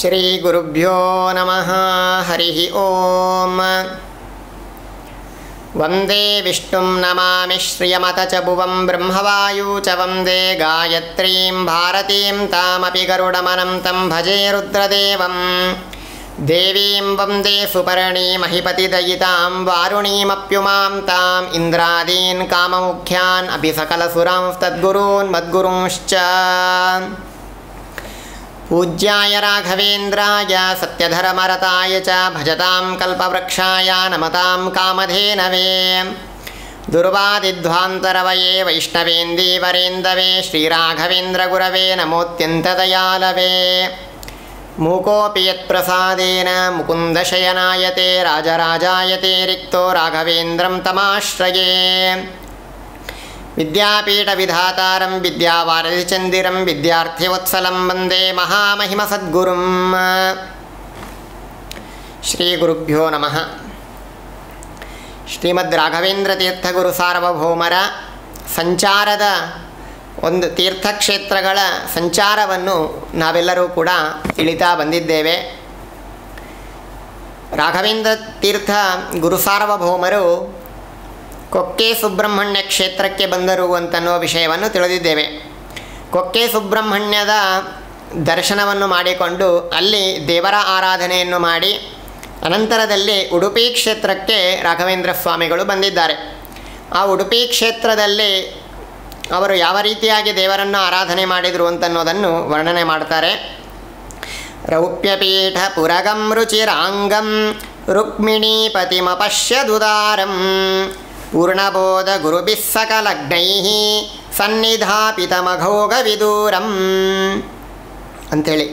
श्रीगुरुभ्यो नमः हरिः ॐ वन्दे विष्णुं नमामि श्रियमत च भुवं ब्रह्मवायु च वन्दे गायत्रीं भारतीं तामपि गरुडमनं तं भजे रुद्रदेवं देवीं वन्दे सुपर्णीमहिपतिदयितां वारुणीमप्युमां ताम् इन्द्रादीन् काममुख्यान् अपि सकलसुरांस्तद्गुरून् मद्गुरूंश्च पूज्याय राघवेन्द्राय सत्यधर्मरताय च भजतां कल्पवृक्षाय नमतां कामधेनवे दुर्वादिध्वान्तरवये वैष्णवेन्दीवरेन्दवे श्रीराघवेन्द्रगुरवे नमोऽत्यन्तदयालवे मूकोऽपि यत्प्रसादेन मुकुन्दशयनायते राजराजायते रिक्तो राघवेन्द्रं तमाश्रये विद्यापीठविधातारं विद्यावारधिचन्दिरं विद्यार्थिवत्सलं वन्दे महामहिमसद्गुरुं ಶ್ರೀಗುರುಭ್ಯೋ ನಮಃ ಶ್ರೀಮದ್ ರಾಘವೇಂದ್ರ ತೀರ್ಥಗುರು ಸಾರ್ವಭೌಮರ ಸಂಚಾರದ ಒಂದು ತೀರ್ಥಕ್ಷೇತ್ರಗಳ ಸಂಚಾರವನ್ನು ನಾವೆಲ್ಲರೂ ಕೂಡ ತಿಳಿತಾ ಬಂದಿದ್ದೇವೆ ರಾಘವೇಂದ್ರ ತೀರ್ಥ ಗುರು ಸಾರ್ವಭೌಮರು ಕೊಕ್ಕೆ ಸುಬ್ರಹ್ಮಣ್ಯ ಕ್ಷೇತ್ರಕ್ಕೆ ಬಂದರು ಅಂತನ್ನುವ ವಿಷಯವನ್ನು ತಿಳಿದಿದ್ದೇವೆ ಕೊಕ್ಕೆ ಸುಬ್ರಹ್ಮಣ್ಯದ ದರ್ಶನವನ್ನು ಮಾಡಿಕೊಂಡು ಅಲ್ಲಿ ದೇವರ ಆರಾಧನೆಯನ್ನು ಮಾಡಿ ಅನಂತರದಲ್ಲಿ ಉಡುಪಿ ಕ್ಷೇತ್ರಕ್ಕೆ ರಾಘವೇಂದ್ರ ಸ್ವಾಮಿಗಳು ಬಂದಿದ್ದಾರೆ ಆ ಉಡುಪಿ ಕ್ಷೇತ್ರದಲ್ಲಿ ಅವರು ಯಾವ ರೀತಿಯಾಗಿ ದೇವರನ್ನು ಆರಾಧನೆ ಮಾಡಿದರು ಅಂತನ್ನೋದನ್ನು ವರ್ಣನೆ ಮಾಡ್ತಾರೆ ರೌಪ್ಯಪೀಠ ಪುರಗಂ ರುಚಿರಾಂಗಂ ರುಕ್ಮಿಣೀಪತಿಮಪಶ್ಯದುದಾರಂ ಪೂರ್ಣಬೋಧ ಗುರುಭಿಸ್ಸಕಲಗ್ನೈ ಸನ್ನಿಧಾಪಿತಮಘೋಗವಿದೂರಂ ಅಂಥೇಳಿ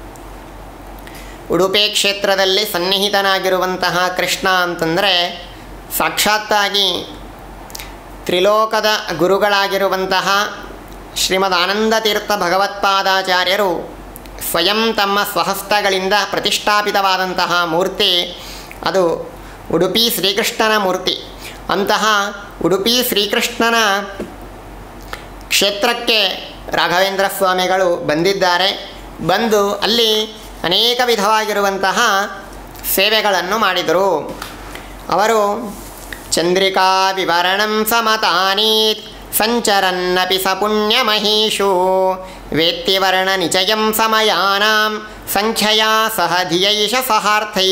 ಉಡುಪಿ ಕ್ಷೇತ್ರದಲ್ಲಿ ಸನ್ನಿಹಿತನಾಗಿರುವಂತಹ ಕೃಷ್ಣ ಅಂತಂದರೆ ಸಾಕ್ಷಾತ್ತಾಗಿ ತ್ರಿಲೋಕದ ಗುರುಗಳಾಗಿರುವಂತಹ ಶ್ರೀಮದ್ ಆನಂದ ತೀರ್ಥ ಭಗವತ್ಪಾದಾಚಾರ್ಯರು ಸ್ವಯಂ ತಮ್ಮ ಸ್ವಹಸ್ತಗಳಿಂದ ಪ್ರತಿಷ್ಠಾಪಿತವಾದಂತಹ ಮೂರ್ತಿ ಅದು ಉಡುಪಿ ಶ್ರೀಕೃಷ್ಣನ ಮೂರ್ತಿ ಅಂತಹ ಉಡುಪಿ ಶ್ರೀಕೃಷ್ಣನ ಕ್ಷೇತ್ರಕ್ಕೆ ರಾಘವೇಂದ್ರ ಸ್ವಾಮಿಗಳು ಬಂದಿದ್ದಾರೆ ಬಂದು ಅಲ್ಲಿ ಅನೇಕ ವಿಧವಾಗಿರುವಂತಹ ಸೇವೆಗಳನ್ನು ಮಾಡಿದರು ಅವರು ಚಂದ್ರಿಕಾ ವಿವರಣಂ ಸಮತಾನೀತ್ ಸಂಚರನ್ನಪಿ ಸ ಪುಣ್ಯಮಹೀಷು ವೇತ್ತಿವರ್ಣ ನಿಚಯಂ ಸಮಯಾನಾಂ ಸಂಖ್ಯೆಯ ಸಹ ಧಿಯೈಷ ಸಹಾರ್ಥೈ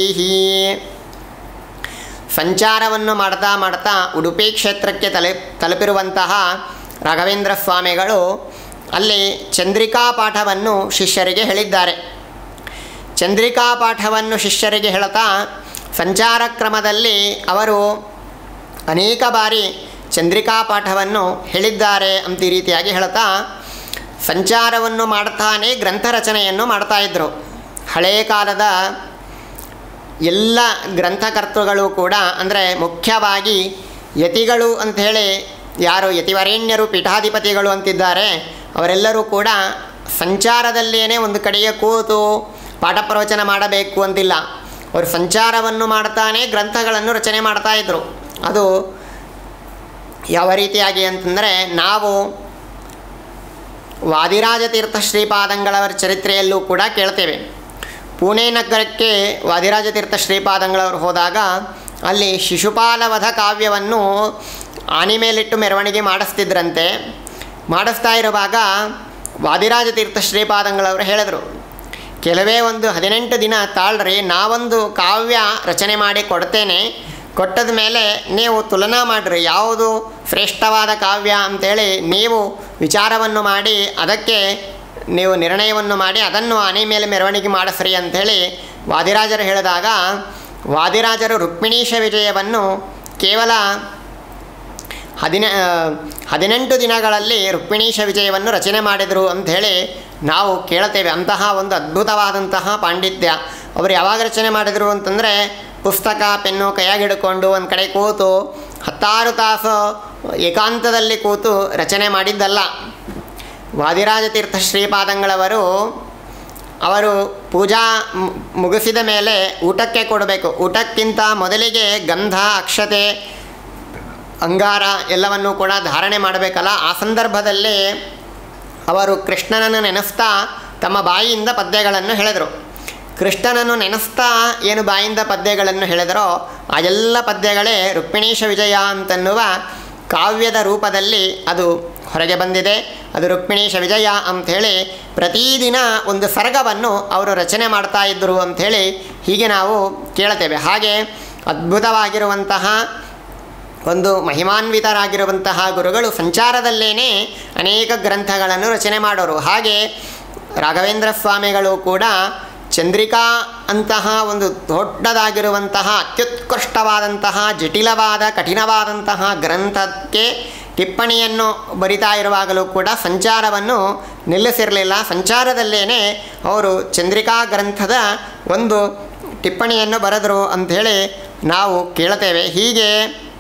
ಸಂಚಾರವನ್ನು ಮಾಡ್ತಾ ಮಾಡ್ತಾ ಉಡುಪಿ ಕ್ಷೇತ್ರಕ್ಕೆ ತಲೆ ತಲುಪಿರುವಂತಹ ರಾಘವೇಂದ್ರ ಸ್ವಾಮಿಗಳು ಅಲ್ಲಿ ಚಂದ್ರಿಕಾ ಪಾಠವನ್ನು ಶಿಷ್ಯರಿಗೆ ಹೇಳಿದ್ದಾರೆ ಚಂದ್ರಿಕಾ ಪಾಠವನ್ನು ಶಿಷ್ಯರಿಗೆ ಹೇಳ್ತಾ ಸಂಚಾರ ಕ್ರಮದಲ್ಲಿ ಅವರು ಅನೇಕ ಬಾರಿ ಚಂದ್ರಿಕಾ ಪಾಠವನ್ನು ಹೇಳಿದ್ದಾರೆ ಅಂತ ಈ ರೀತಿಯಾಗಿ ಹೇಳ್ತಾ ಸಂಚಾರವನ್ನು ಮಾಡ್ತಾನೆ ಗ್ರಂಥ ರಚನೆಯನ್ನು ಮಾಡ್ತಾಯಿದ್ರು ಹಳೆಯ ಕಾಲದ ಎಲ್ಲ ಗ್ರಂಥಕರ್ತೃಗಳು ಕೂಡ ಅಂದರೆ ಮುಖ್ಯವಾಗಿ ಯತಿಗಳು ಅಂಥೇಳಿ ಯಾರು ಯತಿವರೇಣ್ಯರು ಪೀಠಾಧಿಪತಿಗಳು ಅಂತಿದ್ದಾರೆ ಅವರೆಲ್ಲರೂ ಕೂಡ ಸಂಚಾರದಲ್ಲಿಯೇ ಒಂದು ಕಡೆಗೆ ಕೂತು ಪಾಠ ಪ್ರವಚನ ಮಾಡಬೇಕು ಅಂತಿಲ್ಲ ಅವರು ಸಂಚಾರವನ್ನು ಮಾಡ್ತಾನೆ ಗ್ರಂಥಗಳನ್ನು ರಚನೆ ಮಾಡ್ತಾಯಿದ್ರು ಅದು ಯಾವ ರೀತಿಯಾಗಿ ಅಂತಂದರೆ ನಾವು ವಾದಿರಾಜ ತೀರ್ಥ ಶ್ರೀಪಾದಂಗಳವರ ಚರಿತ್ರೆಯಲ್ಲೂ ಕೂಡ ಕೇಳ್ತೇವೆ ಪುಣೆ ನಗರಕ್ಕೆ ವಾದಿರಾಜ ತೀರ್ಥ ಶ್ರೀಪಾದಂಗಳವರು ಹೋದಾಗ ಅಲ್ಲಿ ಶಿಶುಪಾಲವಧ ಕಾವ್ಯವನ್ನು ಆನೆ ಮೇಲಿಟ್ಟು ಮೆರವಣಿಗೆ ಮಾಡಿಸ್ತಿದ್ರಂತೆ ಮಾಡಿಸ್ತಾ ಇರುವಾಗ ವಾದಿರಾಜ ತೀರ್ಥ ಶ್ರೀಪಾದಂಗಳವರು ಹೇಳಿದರು ಕೆಲವೇ ಒಂದು ಹದಿನೆಂಟು ದಿನ ತಾಳ್ರಿ ನಾವೊಂದು ಕಾವ್ಯ ರಚನೆ ಮಾಡಿ ಕೊಡ್ತೇನೆ ಕೊಟ್ಟದ ಮೇಲೆ ನೀವು ತುಲನಾ ಮಾಡಿರಿ ಯಾವುದು ಶ್ರೇಷ್ಠವಾದ ಕಾವ್ಯ ಅಂತೇಳಿ ನೀವು ವಿಚಾರವನ್ನು ಮಾಡಿ ಅದಕ್ಕೆ ನೀವು ನಿರ್ಣಯವನ್ನು ಮಾಡಿ ಅದನ್ನು ಆನೆ ಮೇಲೆ ಮೆರವಣಿಗೆ ಮಾಡಿಸ್ರಿ ಅಂಥೇಳಿ ವಾದಿರಾಜರು ಹೇಳಿದಾಗ ವಾದಿರಾಜರು ರುಕ್ಮಿಣೀಶ ವಿಜಯವನ್ನು ಕೇವಲ ಹದಿನ ಹದಿನೆಂಟು ದಿನಗಳಲ್ಲಿ ರುಕ್ಮಿಣೀಶ ವಿಜಯವನ್ನು ರಚನೆ ಮಾಡಿದರು ಅಂಥೇಳಿ ನಾವು ಕೇಳ್ತೇವೆ ಅಂತಹ ಒಂದು ಅದ್ಭುತವಾದಂತಹ ಪಾಂಡಿತ್ಯ ಅವರು ಯಾವಾಗ ರಚನೆ ಮಾಡಿದರು ಅಂತಂದರೆ ಪುಸ್ತಕ ಪೆನ್ನು ಕೈಯಾಗಿ ಹಿಡ್ಕೊಂಡು ಒಂದು ಕಡೆ ಕೂತು ಹತ್ತಾರು ತಾಸು ಏಕಾಂತದಲ್ಲಿ ಕೂತು ರಚನೆ ಮಾಡಿದ್ದಲ್ಲ ವಾದಿರಾಜ ತೀರ್ಥ ಶ್ರೀಪಾದಂಗಳವರು ಅವರು ಪೂಜಾ ಮುಗಿಸಿದ ಮೇಲೆ ಊಟಕ್ಕೆ ಕೊಡಬೇಕು ಊಟಕ್ಕಿಂತ ಮೊದಲಿಗೆ ಗಂಧ ಅಕ್ಷತೆ ಅಂಗಾರ ಎಲ್ಲವನ್ನೂ ಕೂಡ ಧಾರಣೆ ಮಾಡಬೇಕಲ್ಲ ಆ ಸಂದರ್ಭದಲ್ಲಿ ಅವರು ಕೃಷ್ಣನನ್ನು ನೆನೆಸ್ತಾ ತಮ್ಮ ಬಾಯಿಯಿಂದ ಪದ್ಯಗಳನ್ನು ಹೇಳಿದರು ಕೃಷ್ಣನನ್ನು ನೆನೆಸ್ತಾ ಏನು ಬಾಯಿಂದ ಪದ್ಯಗಳನ್ನು ಹೇಳಿದರೋ ಆ ಎಲ್ಲ ಪದ್ಯಗಳೇ ರುಕ್ಮಿಣೀಶ ವಿಜಯ ಅಂತನ್ನುವ ಕಾವ್ಯದ ರೂಪದಲ್ಲಿ ಅದು ಹೊರಗೆ ಬಂದಿದೆ ಅದು ರುಕ್ಮಿಣೀಶ ವಿಜಯ ಅಂಥೇಳಿ ಪ್ರತಿದಿನ ಒಂದು ಸರ್ಗವನ್ನು ಅವರು ರಚನೆ ಮಾಡ್ತಾ ಇದ್ದರು ಅಂಥೇಳಿ ಹೀಗೆ ನಾವು ಕೇಳ್ತೇವೆ ಹಾಗೆ ಅದ್ಭುತವಾಗಿರುವಂತಹ ಒಂದು ಮಹಿಮಾನ್ವಿತರಾಗಿರುವಂತಹ ಗುರುಗಳು ಸಂಚಾರದಲ್ಲೇನೆ ಅನೇಕ ಗ್ರಂಥಗಳನ್ನು ರಚನೆ ಮಾಡೋರು ಹಾಗೆ ರಾಘವೇಂದ್ರ ಸ್ವಾಮಿಗಳು ಕೂಡ ಚಂದ್ರಿಕಾ ಅಂತಹ ಒಂದು ದೊಡ್ಡದಾಗಿರುವಂತಹ ಅತ್ಯುತ್ಕೃಷ್ಟವಾದಂತಹ ಜಟಿಲವಾದ ಕಠಿಣವಾದಂತಹ ಗ್ರಂಥಕ್ಕೆ ಟಿಪ್ಪಣಿಯನ್ನು ಬರಿತಾ ಇರುವಾಗಲೂ ಕೂಡ ಸಂಚಾರವನ್ನು ನಿಲ್ಲಿಸಿರಲಿಲ್ಲ ಸಂಚಾರದಲ್ಲೇನೆ ಅವರು ಚಂದ್ರಿಕಾ ಗ್ರಂಥದ ಒಂದು ಟಿಪ್ಪಣಿಯನ್ನು ಬರೆದರು ಅಂಥೇಳಿ ನಾವು ಕೇಳ್ತೇವೆ ಹೀಗೆ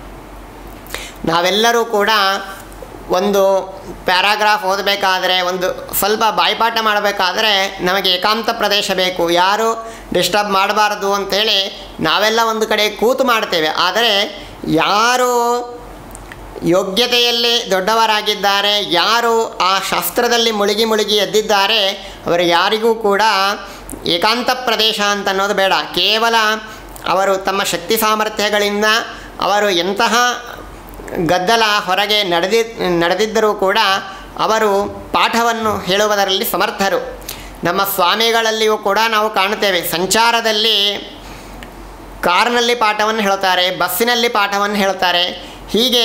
ನಾವೆಲ್ಲರೂ ಕೂಡ ಒಂದು ಪ್ಯಾರಾಗ್ರಾಫ್ ಓದಬೇಕಾದ್ರೆ ಒಂದು ಸ್ವಲ್ಪ ಬಾಯ್ಪಾಠ ಮಾಡಬೇಕಾದ್ರೆ ನಮಗೆ ಏಕಾಂತ ಪ್ರದೇಶ ಬೇಕು ಯಾರು ಡಿಸ್ಟರ್ಬ್ ಮಾಡಬಾರ್ದು ಅಂಥೇಳಿ ನಾವೆಲ್ಲ ಒಂದು ಕಡೆ ಕೂತು ಮಾಡ್ತೇವೆ ಆದರೆ ಯಾರು ಯೋಗ್ಯತೆಯಲ್ಲಿ ದೊಡ್ಡವರಾಗಿದ್ದಾರೆ ಯಾರು ಆ ಶಾಸ್ತ್ರದಲ್ಲಿ ಮುಳುಗಿ ಮುಳುಗಿ ಎದ್ದಿದ್ದಾರೆ ಅವರು ಯಾರಿಗೂ ಕೂಡ ಏಕಾಂತ ಪ್ರದೇಶ ಅಂತ ಅನ್ನೋದು ಬೇಡ ಕೇವಲ ಅವರು ತಮ್ಮ ಶಕ್ತಿ ಸಾಮರ್ಥ್ಯಗಳಿಂದ ಅವರು ಎಂತಹ ಗದ್ದಲ ಹೊರಗೆ ನಡೆದಿ ನಡೆದಿದ್ದರೂ ಕೂಡ ಅವರು ಪಾಠವನ್ನು ಹೇಳುವುದರಲ್ಲಿ ಸಮರ್ಥರು ನಮ್ಮ ಸ್ವಾಮಿಗಳಲ್ಲಿಯೂ ಕೂಡ ನಾವು ಕಾಣುತ್ತೇವೆ ಸಂಚಾರದಲ್ಲಿ ಕಾರ್ನಲ್ಲಿ ಪಾಠವನ್ನು ಹೇಳ್ತಾರೆ ಬಸ್ಸಿನಲ್ಲಿ ಪಾಠವನ್ನು ಹೇಳ್ತಾರೆ ಹೀಗೆ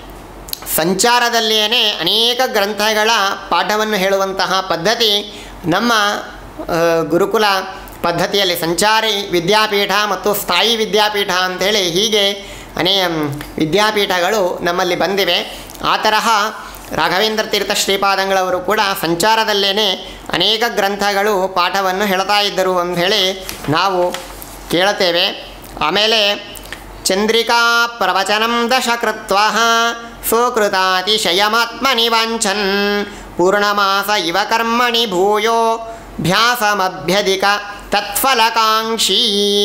ಸಂಚಾರದಲ್ಲಿಯೇ ಅನೇಕ ಗ್ರಂಥಗಳ ಪಾಠವನ್ನು ಹೇಳುವಂತಹ ಪದ್ಧತಿ ನಮ್ಮ ಆ, ಗುರುಕುಲ ಪದ್ಧತಿಯಲ್ಲಿ ಸಂಚಾರಿ ವಿದ್ಯಾಪೀಠ ಮತ್ತು ಸ್ಥಾಯಿ ವಿದ್ಯಾಪೀಠ ಅಂಥೇಳಿ ಹೀಗೆ ಅನೇ ವಿದ್ಯಾಪೀಠಗಳು ನಮ್ಮಲ್ಲಿ ಬಂದಿವೆ ಆ ತರಹ ರಾಘವೇಂದ್ರ ತೀರ್ಥ ಶ್ರೀಪಾದಂಗಳವರು ಕೂಡ ಸಂಚಾರದಲ್ಲೇ ಅನೇಕ ಗ್ರಂಥಗಳು ಪಾಠವನ್ನು ಹೇಳ್ತಾ ಇದ್ದರು ಅಂಥೇಳಿ ನಾವು ಕೇಳುತ್ತೇವೆ ಆಮೇಲೆ ಚಂದ್ರಿಕಾ ಪ್ರವಚನಂ ದಶ ಕೃತ್ವ ಸುಕೃತಾತಿಶಯಮಾತ್ಮನಿ ವಾಂಛನ್ ಪೂರ್ಣಮಾಸ ಇವ ಕರ್ಮಣಿ ಭೂಯೋ ಭ್ಯಾಸಮಭ್ಯಧಿಕ ತತ್ಫಲಕಾಂಕ್ಷಿ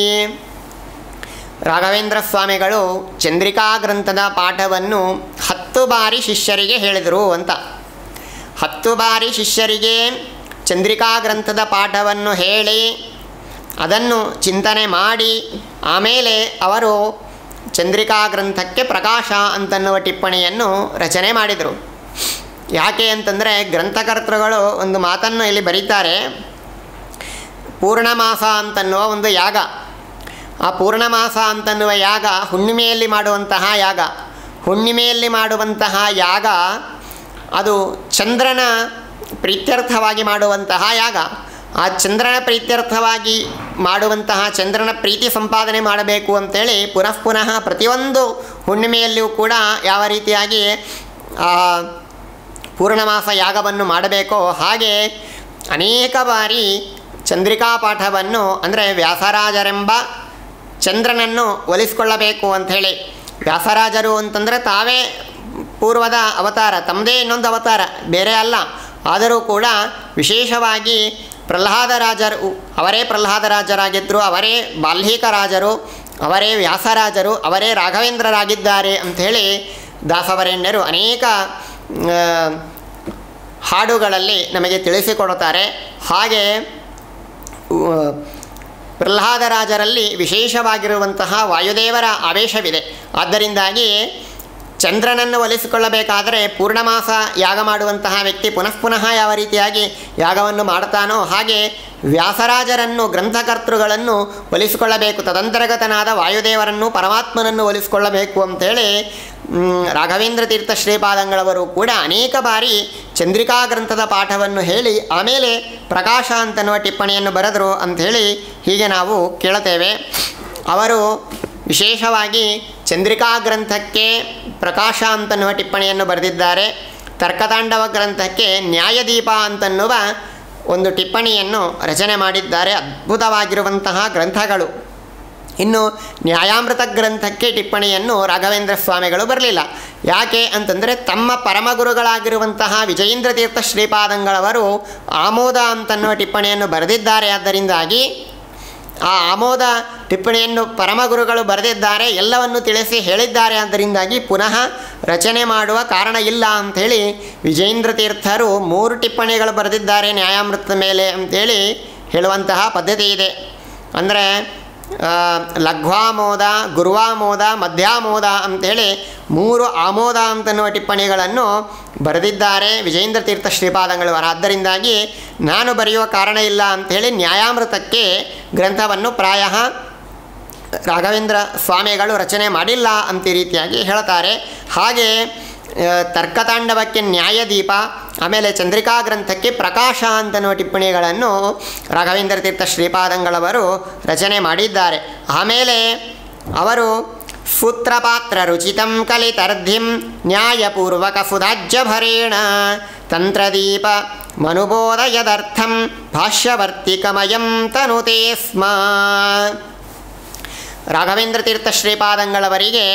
ರಾಘವೇಂದ್ರ ಸ್ವಾಮಿಗಳು ಚಂದ್ರಿಕಾ ಗ್ರಂಥದ ಪಾಠವನ್ನು ಹತ್ತು ಬಾರಿ ಶಿಷ್ಯರಿಗೆ ಹೇಳಿದರು ಅಂತ ಹತ್ತು ಬಾರಿ ಶಿಷ್ಯರಿಗೆ ಚಂದ್ರಿಕಾ ಗ್ರಂಥದ ಪಾಠವನ್ನು ಹೇಳಿ ಅದನ್ನು ಚಿಂತನೆ ಮಾಡಿ ಆಮೇಲೆ ಅವರು ಚಂದ್ರಿಕಾ ಗ್ರಂಥಕ್ಕೆ ಪ್ರಕಾಶ ಅಂತನ್ನುವ ಟಿಪ್ಪಣಿಯನ್ನು ರಚನೆ ಮಾಡಿದರು ಯಾಕೆ ಅಂತಂದರೆ ಗ್ರಂಥಕರ್ತೃಗಳು ಒಂದು ಮಾತನ್ನು ಇಲ್ಲಿ ಬರೀತಾರೆ ಪೂರ್ಣಮಾಸ ಅಂತನ್ನುವ ಒಂದು ಯಾಗ ಆ ಪೂರ್ಣಮಾಸ ಅಂತನ್ನುವ ಯಾಗ ಹುಣ್ಣಿಮೆಯಲ್ಲಿ ಮಾಡುವಂತಹ ಯಾಗ ಹುಣ್ಣಿಮೆಯಲ್ಲಿ ಮಾಡುವಂತಹ ಯಾಗ ಅದು ಚಂದ್ರನ ಪ್ರೀತ್ಯರ್ಥವಾಗಿ ಮಾಡುವಂತಹ ಯಾಗ ಆ ಚಂದ್ರನ ಪ್ರೀತ್ಯರ್ಥವಾಗಿ ಮಾಡುವಂತಹ ಚಂದ್ರನ ಪ್ರೀತಿ ಸಂಪಾದನೆ ಮಾಡಬೇಕು ಅಂತೇಳಿ ಪುನಃ ಪುನಃ ಪ್ರತಿಯೊಂದು ಹುಣ್ಣಿಮೆಯಲ್ಲಿಯೂ ಕೂಡ ಯಾವ ರೀತಿಯಾಗಿ ಆ ಪೂರ್ಣಮಾಸ ಯಾಗವನ್ನು ಮಾಡಬೇಕೋ ಹಾಗೆ ಅನೇಕ ಬಾರಿ ಚಂದ್ರಿಕಾ ಪಾಠವನ್ನು ಅಂದರೆ ವ್ಯಾಸರಾಜರೆಂಬ ಚಂದ್ರನನ್ನು ಒಲಿಸ್ಕೊಳ್ಳಬೇಕು ಅಂಥೇಳಿ ವ್ಯಾಸರಾಜರು ಅಂತಂದರೆ ತಾವೇ ಪೂರ್ವದ ಅವತಾರ ತಮ್ಮದೇ ಇನ್ನೊಂದು ಅವತಾರ ಬೇರೆ ಅಲ್ಲ ಆದರೂ ಕೂಡ ವಿಶೇಷವಾಗಿ ಪ್ರಹ್ಲಾದರಾಜರು ಅವರೇ ಪ್ರಹ್ಲಾದರಾಜರಾಗಿದ್ದರು ಅವರೇ ಬಾಲ್ಮೀಕ ರಾಜರು ಅವರೇ ವ್ಯಾಸರಾಜರು ಅವರೇ ರಾಘವೇಂದ್ರರಾಗಿದ್ದಾರೆ ಅಂಥೇಳಿ ದಾಸವರೇಣ್ಯರು ಅನೇಕ ಆ, ಹಾಡುಗಳಲ್ಲಿ ನಮಗೆ ತಿಳಿಸಿಕೊಡುತ್ತಾರೆ ಹಾಗೆ ಉ- ಪ್ರಹ್ಲಾದರಾಜರಲ್ಲಿ ವಿಶೇಷವಾಗಿರುವಂತಹ ವಾಯುದೇವರ ಆವೇಶವಿದೆ ಆದ್ದರಿಂದಾಗಿ ಚಂದ್ರನನ್ನು ಒಲಿಸಿಕೊಳ್ಳಬೇಕಾದರೆ ಪೂರ್ಣಮಾಸ ಯಾಗ ಮಾಡುವಂತಹ ವ್ಯಕ್ತಿ ಪುನಃ ಪುನಃ ಯಾವ ರೀತಿಯಾಗಿ ಯಾಗವನ್ನು ಮಾಡ್ತಾನೋ ಹಾಗೆ ವ್ಯಾಸರಾಜರನ್ನು ಗ್ರಂಥಕರ್ತೃಗಳನ್ನು ಒಲಿಸಿಕೊಳ್ಳಬೇಕು ತದಂತರ್ಗತನಾದ ವಾಯುದೇವರನ್ನು ಪರಮಾತ್ಮನನ್ನು ಒಲಿಸಿಕೊಳ್ಳಬೇಕು ಅಂತೇಳಿ ಮ್, ರಾಘವೇಂದ್ರ ತೀರ್ಥ ಶ್ರೀಪಾದಂಗಳವರು ಕೂಡ ಅನೇಕ ಬಾರಿ ಚಂದ್ರಿಕಾ ಗ್ರಂಥದ ಪಾಠವನ್ನು ಹೇಳಿ ಆಮೇಲೆ ಪ್ರಕಾಶ ಅಂತನ್ನುವ ಟಿಪ್ಪಣಿಯನ್ನು ಬರೆದರು ಅಂಥೇಳಿ ಹೀಗೆ ನಾವು ಕೇಳುತ್ತೇವೆ ಅವರು ವಿಶೇಷವಾಗಿ ಚಂದ್ರಿಕಾ ಗ್ರಂಥಕ್ಕೆ ಪ್ರಕಾಶ ಅಂತನ್ನುವ ಟಿಪ್ಪಣಿಯನ್ನು ಬರೆದಿದ್ದಾರೆ ತರ್ಕತಾಂಡವ ಗ್ರಂಥಕ್ಕೆ ನ್ಯಾಯದೀಪ ಅಂತನ್ನುವ ಒಂದು ಟಿಪ್ಪಣಿಯನ್ನು ರಚನೆ ಮಾಡಿದ್ದಾರೆ ಅದ್ಭುತವಾಗಿರುವಂತಹ ಗ್ರಂಥಗಳು ಇನ್ನು ನ್ಯಾಯಾಮೃತ ಗ್ರಂಥಕ್ಕೆ ಟಿಪ್ಪಣಿಯನ್ನು ರಾಘವೇಂದ್ರ ಸ್ವಾಮಿಗಳು ಬರಲಿಲ್ಲ ಯಾಕೆ ಅಂತಂದರೆ ತಮ್ಮ ಪರಮಗುರುಗಳಾಗಿರುವಂತಹ ವಿಜಯೇಂದ್ರ ತೀರ್ಥ ಶ್ರೀಪಾದಂಗಳವರು ಆಮೋದ ಅಂತನ್ನುವ ಟಿಪ್ಪಣಿಯನ್ನು ಬರೆದಿದ್ದಾರೆ ಆದ್ದರಿಂದಾಗಿ ಆ ಆಮೋದ ಟಿಪ್ಪಣಿಯನ್ನು ಪರಮಗುರುಗಳು ಬರೆದಿದ್ದಾರೆ ಎಲ್ಲವನ್ನು ತಿಳಿಸಿ ಹೇಳಿದ್ದಾರೆ ಆದ್ದರಿಂದಾಗಿ ಪುನಃ ರಚನೆ ಮಾಡುವ ಕಾರಣ ಇಲ್ಲ ಅಂಥೇಳಿ ವಿಜೇಂದ್ರ ತೀರ್ಥರು ಮೂರು ಟಿಪ್ಪಣಿಗಳು ಬರೆದಿದ್ದಾರೆ ನ್ಯಾಯಾಮೃತದ ಮೇಲೆ ಅಂಥೇಳಿ ಹೇಳುವಂತಹ ಪದ್ಧತಿ ಇದೆ ಅಂದರೆ ಲಘ್ವಾಮೋದ ಗುರುವಾಮೋದ ಮಧ್ಯಾಮೋದ ಅಂಥೇಳಿ ಮೂರು ಆಮೋದ ಅಂತನ್ನುವ ಟಿಪ್ಪಣಿಗಳನ್ನು ಬರೆದಿದ್ದಾರೆ ವಿಜೇಂದ್ರ ತೀರ್ಥ ಶ್ರೀಪಾದಂಗಳವರು ಆದ್ದರಿಂದಾಗಿ ನಾನು ಬರೆಯುವ ಕಾರಣ ಇಲ್ಲ ಅಂಥೇಳಿ ನ್ಯಾಯಾಮೃತಕ್ಕೆ ಗ್ರಂಥವನ್ನು ಪ್ರಾಯ ರಾಘವೇಂದ್ರ ಸ್ವಾಮಿಗಳು ರಚನೆ ಮಾಡಿಲ್ಲ ಅಂತ ಈ ರೀತಿಯಾಗಿ ಹೇಳ್ತಾರೆ ಹಾಗೆ ಆ, ತರ್ಕತಾಂಡವಕ್ಕೆ ನ್ಯಾಯದೀಪ ಆಮೇಲೆ ಚಂದ್ರಿಕಾ ಗ್ರಂಥಕ್ಕೆ ಪ್ರಕಾಶ ಅಂತನ್ನುವ ಟಿಪ್ಪಣಿಗಳನ್ನು ರಾಘವೇಂದ್ರ ತೀರ್ಥ ಶ್ರೀಪಾದಂಗಳವರು ರಚನೆ ಮಾಡಿದ್ದಾರೆ ಆಮೇಲೆ ಅವರು ಸೂತ್ರಪಾತ್ರ ರುಚಿತಂ ಕಲಿತರ್ಧಿಂ ನ್ಯಾಯಪೂರ್ವಕ ಸುಧಾಜ್ಯಭರೇಣ ತಂತ್ರದೀಪ ಮನುಬೋಧಯದರ್ಥಂ ಭಾಷ್ಯವರ್ತಿಕಮಯಂ ತನುತೆ ಸ್ಮ ರಾಘವೇಂದ್ರ ತೀರ್ಥ ಶ್ರೀಪಾದಂಗಳವರಿಗೆ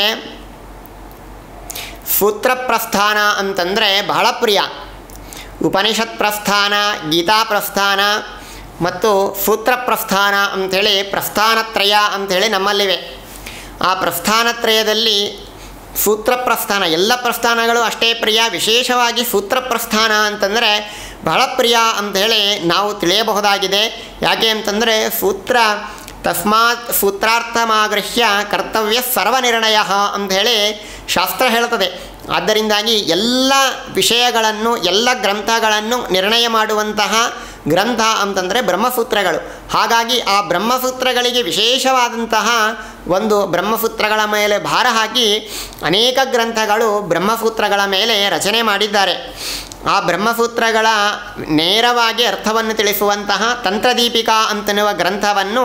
ಸೂತ್ರ ಪ್ರಸ್ಥಾನ ಅಂತಂದರೆ ಬಹಳ ಪ್ರಿಯ ಉಪನಿಷತ್ ಪ್ರಸ್ಥಾನ ಗೀತಾ ಪ್ರಸ್ಥಾನ ಮತ್ತು ಸೂತ್ರ ಪ್ರಸ್ಥಾನ ಅಂಥೇಳಿ ಪ್ರಸ್ಥಾನತ್ರಯ ಅಂಥೇಳಿ ನಮ್ಮಲ್ಲಿವೆ ಆ ಪ್ರಸ್ಥಾನತ್ರಯದಲ್ಲಿ ಸೂತ್ರ ಪ್ರಸ್ಥಾನ ಎಲ್ಲ ಪ್ರಸ್ಥಾನಗಳು ಅಷ್ಟೇ ಪ್ರಿಯ ವಿಶೇಷವಾಗಿ ಸೂತ್ರ ಪ್ರಸ್ಥಾನ ಅಂತಂದರೆ ಬಹಳ ಪ್ರಿಯ ಅಂಥೇಳಿ ನಾವು ತಿಳಿಯಬಹುದಾಗಿದೆ ಯಾಕೆ ಅಂತಂದರೆ ಸೂತ್ರ ತಸ್ಮಾತ್ ಸೂತ್ರಾರ್ಥಮಾಗೃಹ್ಯ ಕರ್ತವ್ಯ ಸರ್ವನಿರ್ಣಯ ಅಂಥೇಳಿ ಶಾಸ್ತ್ರ ಹೇಳ್ತದೆ ಆದ್ದರಿಂದಾಗಿ ಎಲ್ಲ ವಿಷಯಗಳನ್ನು ಎಲ್ಲ ಗ್ರಂಥಗಳನ್ನು ನಿರ್ಣಯ ಮಾಡುವಂತಹ ಗ್ರಂಥ ಅಂತಂದರೆ ಬ್ರಹ್ಮಸೂತ್ರಗಳು ಹಾಗಾಗಿ ಆ ಬ್ರಹ್ಮಸೂತ್ರಗಳಿಗೆ ವಿಶೇಷವಾದಂತಹ ಒಂದು ಬ್ರಹ್ಮಸೂತ್ರಗಳ ಮೇಲೆ ಭಾರ ಹಾಕಿ ಅನೇಕ ಗ್ರಂಥಗಳು ಬ್ರಹ್ಮಸೂತ್ರಗಳ ಮೇಲೆ ರಚನೆ ಮಾಡಿದ್ದಾರೆ ಆ ಬ್ರಹ್ಮಸೂತ್ರಗಳ ನೇರವಾಗಿ ಅರ್ಥವನ್ನು ತಿಳಿಸುವಂತಹ ತಂತ್ರದೀಪಿಕಾ ಅಂತನ್ನುವ ಗ್ರಂಥವನ್ನು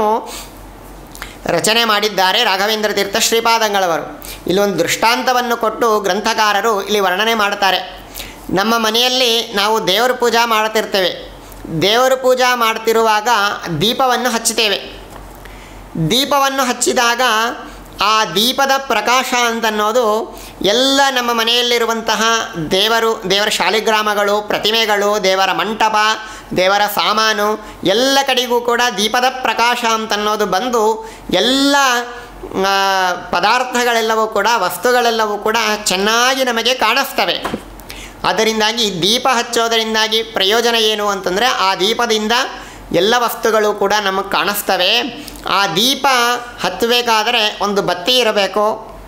ರಚನೆ ಮಾಡಿದ್ದಾರೆ ರಾಘವೇಂದ್ರ ತೀರ್ಥ ಶ್ರೀಪಾದಂಗಳವರು ಇಲ್ಲೊಂದು ದೃಷ್ಟಾಂತವನ್ನು ಕೊಟ್ಟು ಗ್ರಂಥಕಾರರು ಇಲ್ಲಿ ವರ್ಣನೆ ಮಾಡ್ತಾರೆ ನಮ್ಮ ಮನೆಯಲ್ಲಿ ನಾವು ದೇವರ ಪೂಜಾ ಮಾಡ್ತಿರ್ತೇವೆ ದೇವರ ಪೂಜಾ ಮಾಡ್ತಿರುವಾಗ ದೀಪವನ್ನು ಹಚ್ಚುತ್ತೇವೆ ದೀಪವನ್ನು ಹಚ್ಚಿದಾಗ ಆ ದೀಪದ ಪ್ರಕಾಶ ಅಂತನ್ನೋದು ಎಲ್ಲ ನಮ್ಮ ಮನೆಯಲ್ಲಿರುವಂತಹ ದೇವರು ದೇವರ ಶಾಲಿಗ್ರಾಮಗಳು ಪ್ರತಿಮೆಗಳು ದೇವರ ಮಂಟಪ ದೇವರ ಸಾಮಾನು ಎಲ್ಲ ಕಡೆಗೂ ಕೂಡ ದೀಪದ ಪ್ರಕಾಶ ಅಂತನ್ನೋದು ಬಂದು ಎಲ್ಲ ಆ, ಪದಾರ್ಥಗಳೆಲ್ಲವೂ ಕೂಡ ವಸ್ತುಗಳೆಲ್ಲವೂ ಕೂಡ ಚೆನ್ನಾಗಿ ನಮಗೆ ಕಾಣಿಸ್ತವೆ ಅದರಿಂದಾಗಿ ದೀಪ ಹಚ್ಚೋದರಿಂದಾಗಿ ಪ್ರಯೋಜನ ಏನು ಅಂತಂದರೆ ಆ ದೀಪದಿಂದ ಎಲ್ಲ ವಸ್ತುಗಳು ಕೂಡ ನಮಗೆ ಕಾಣಿಸ್ತವೆ ಆ ದೀಪ ಹತ್ತಬೇಕಾದರೆ ಒಂದು ಬತ್ತಿ ಇರಬೇಕು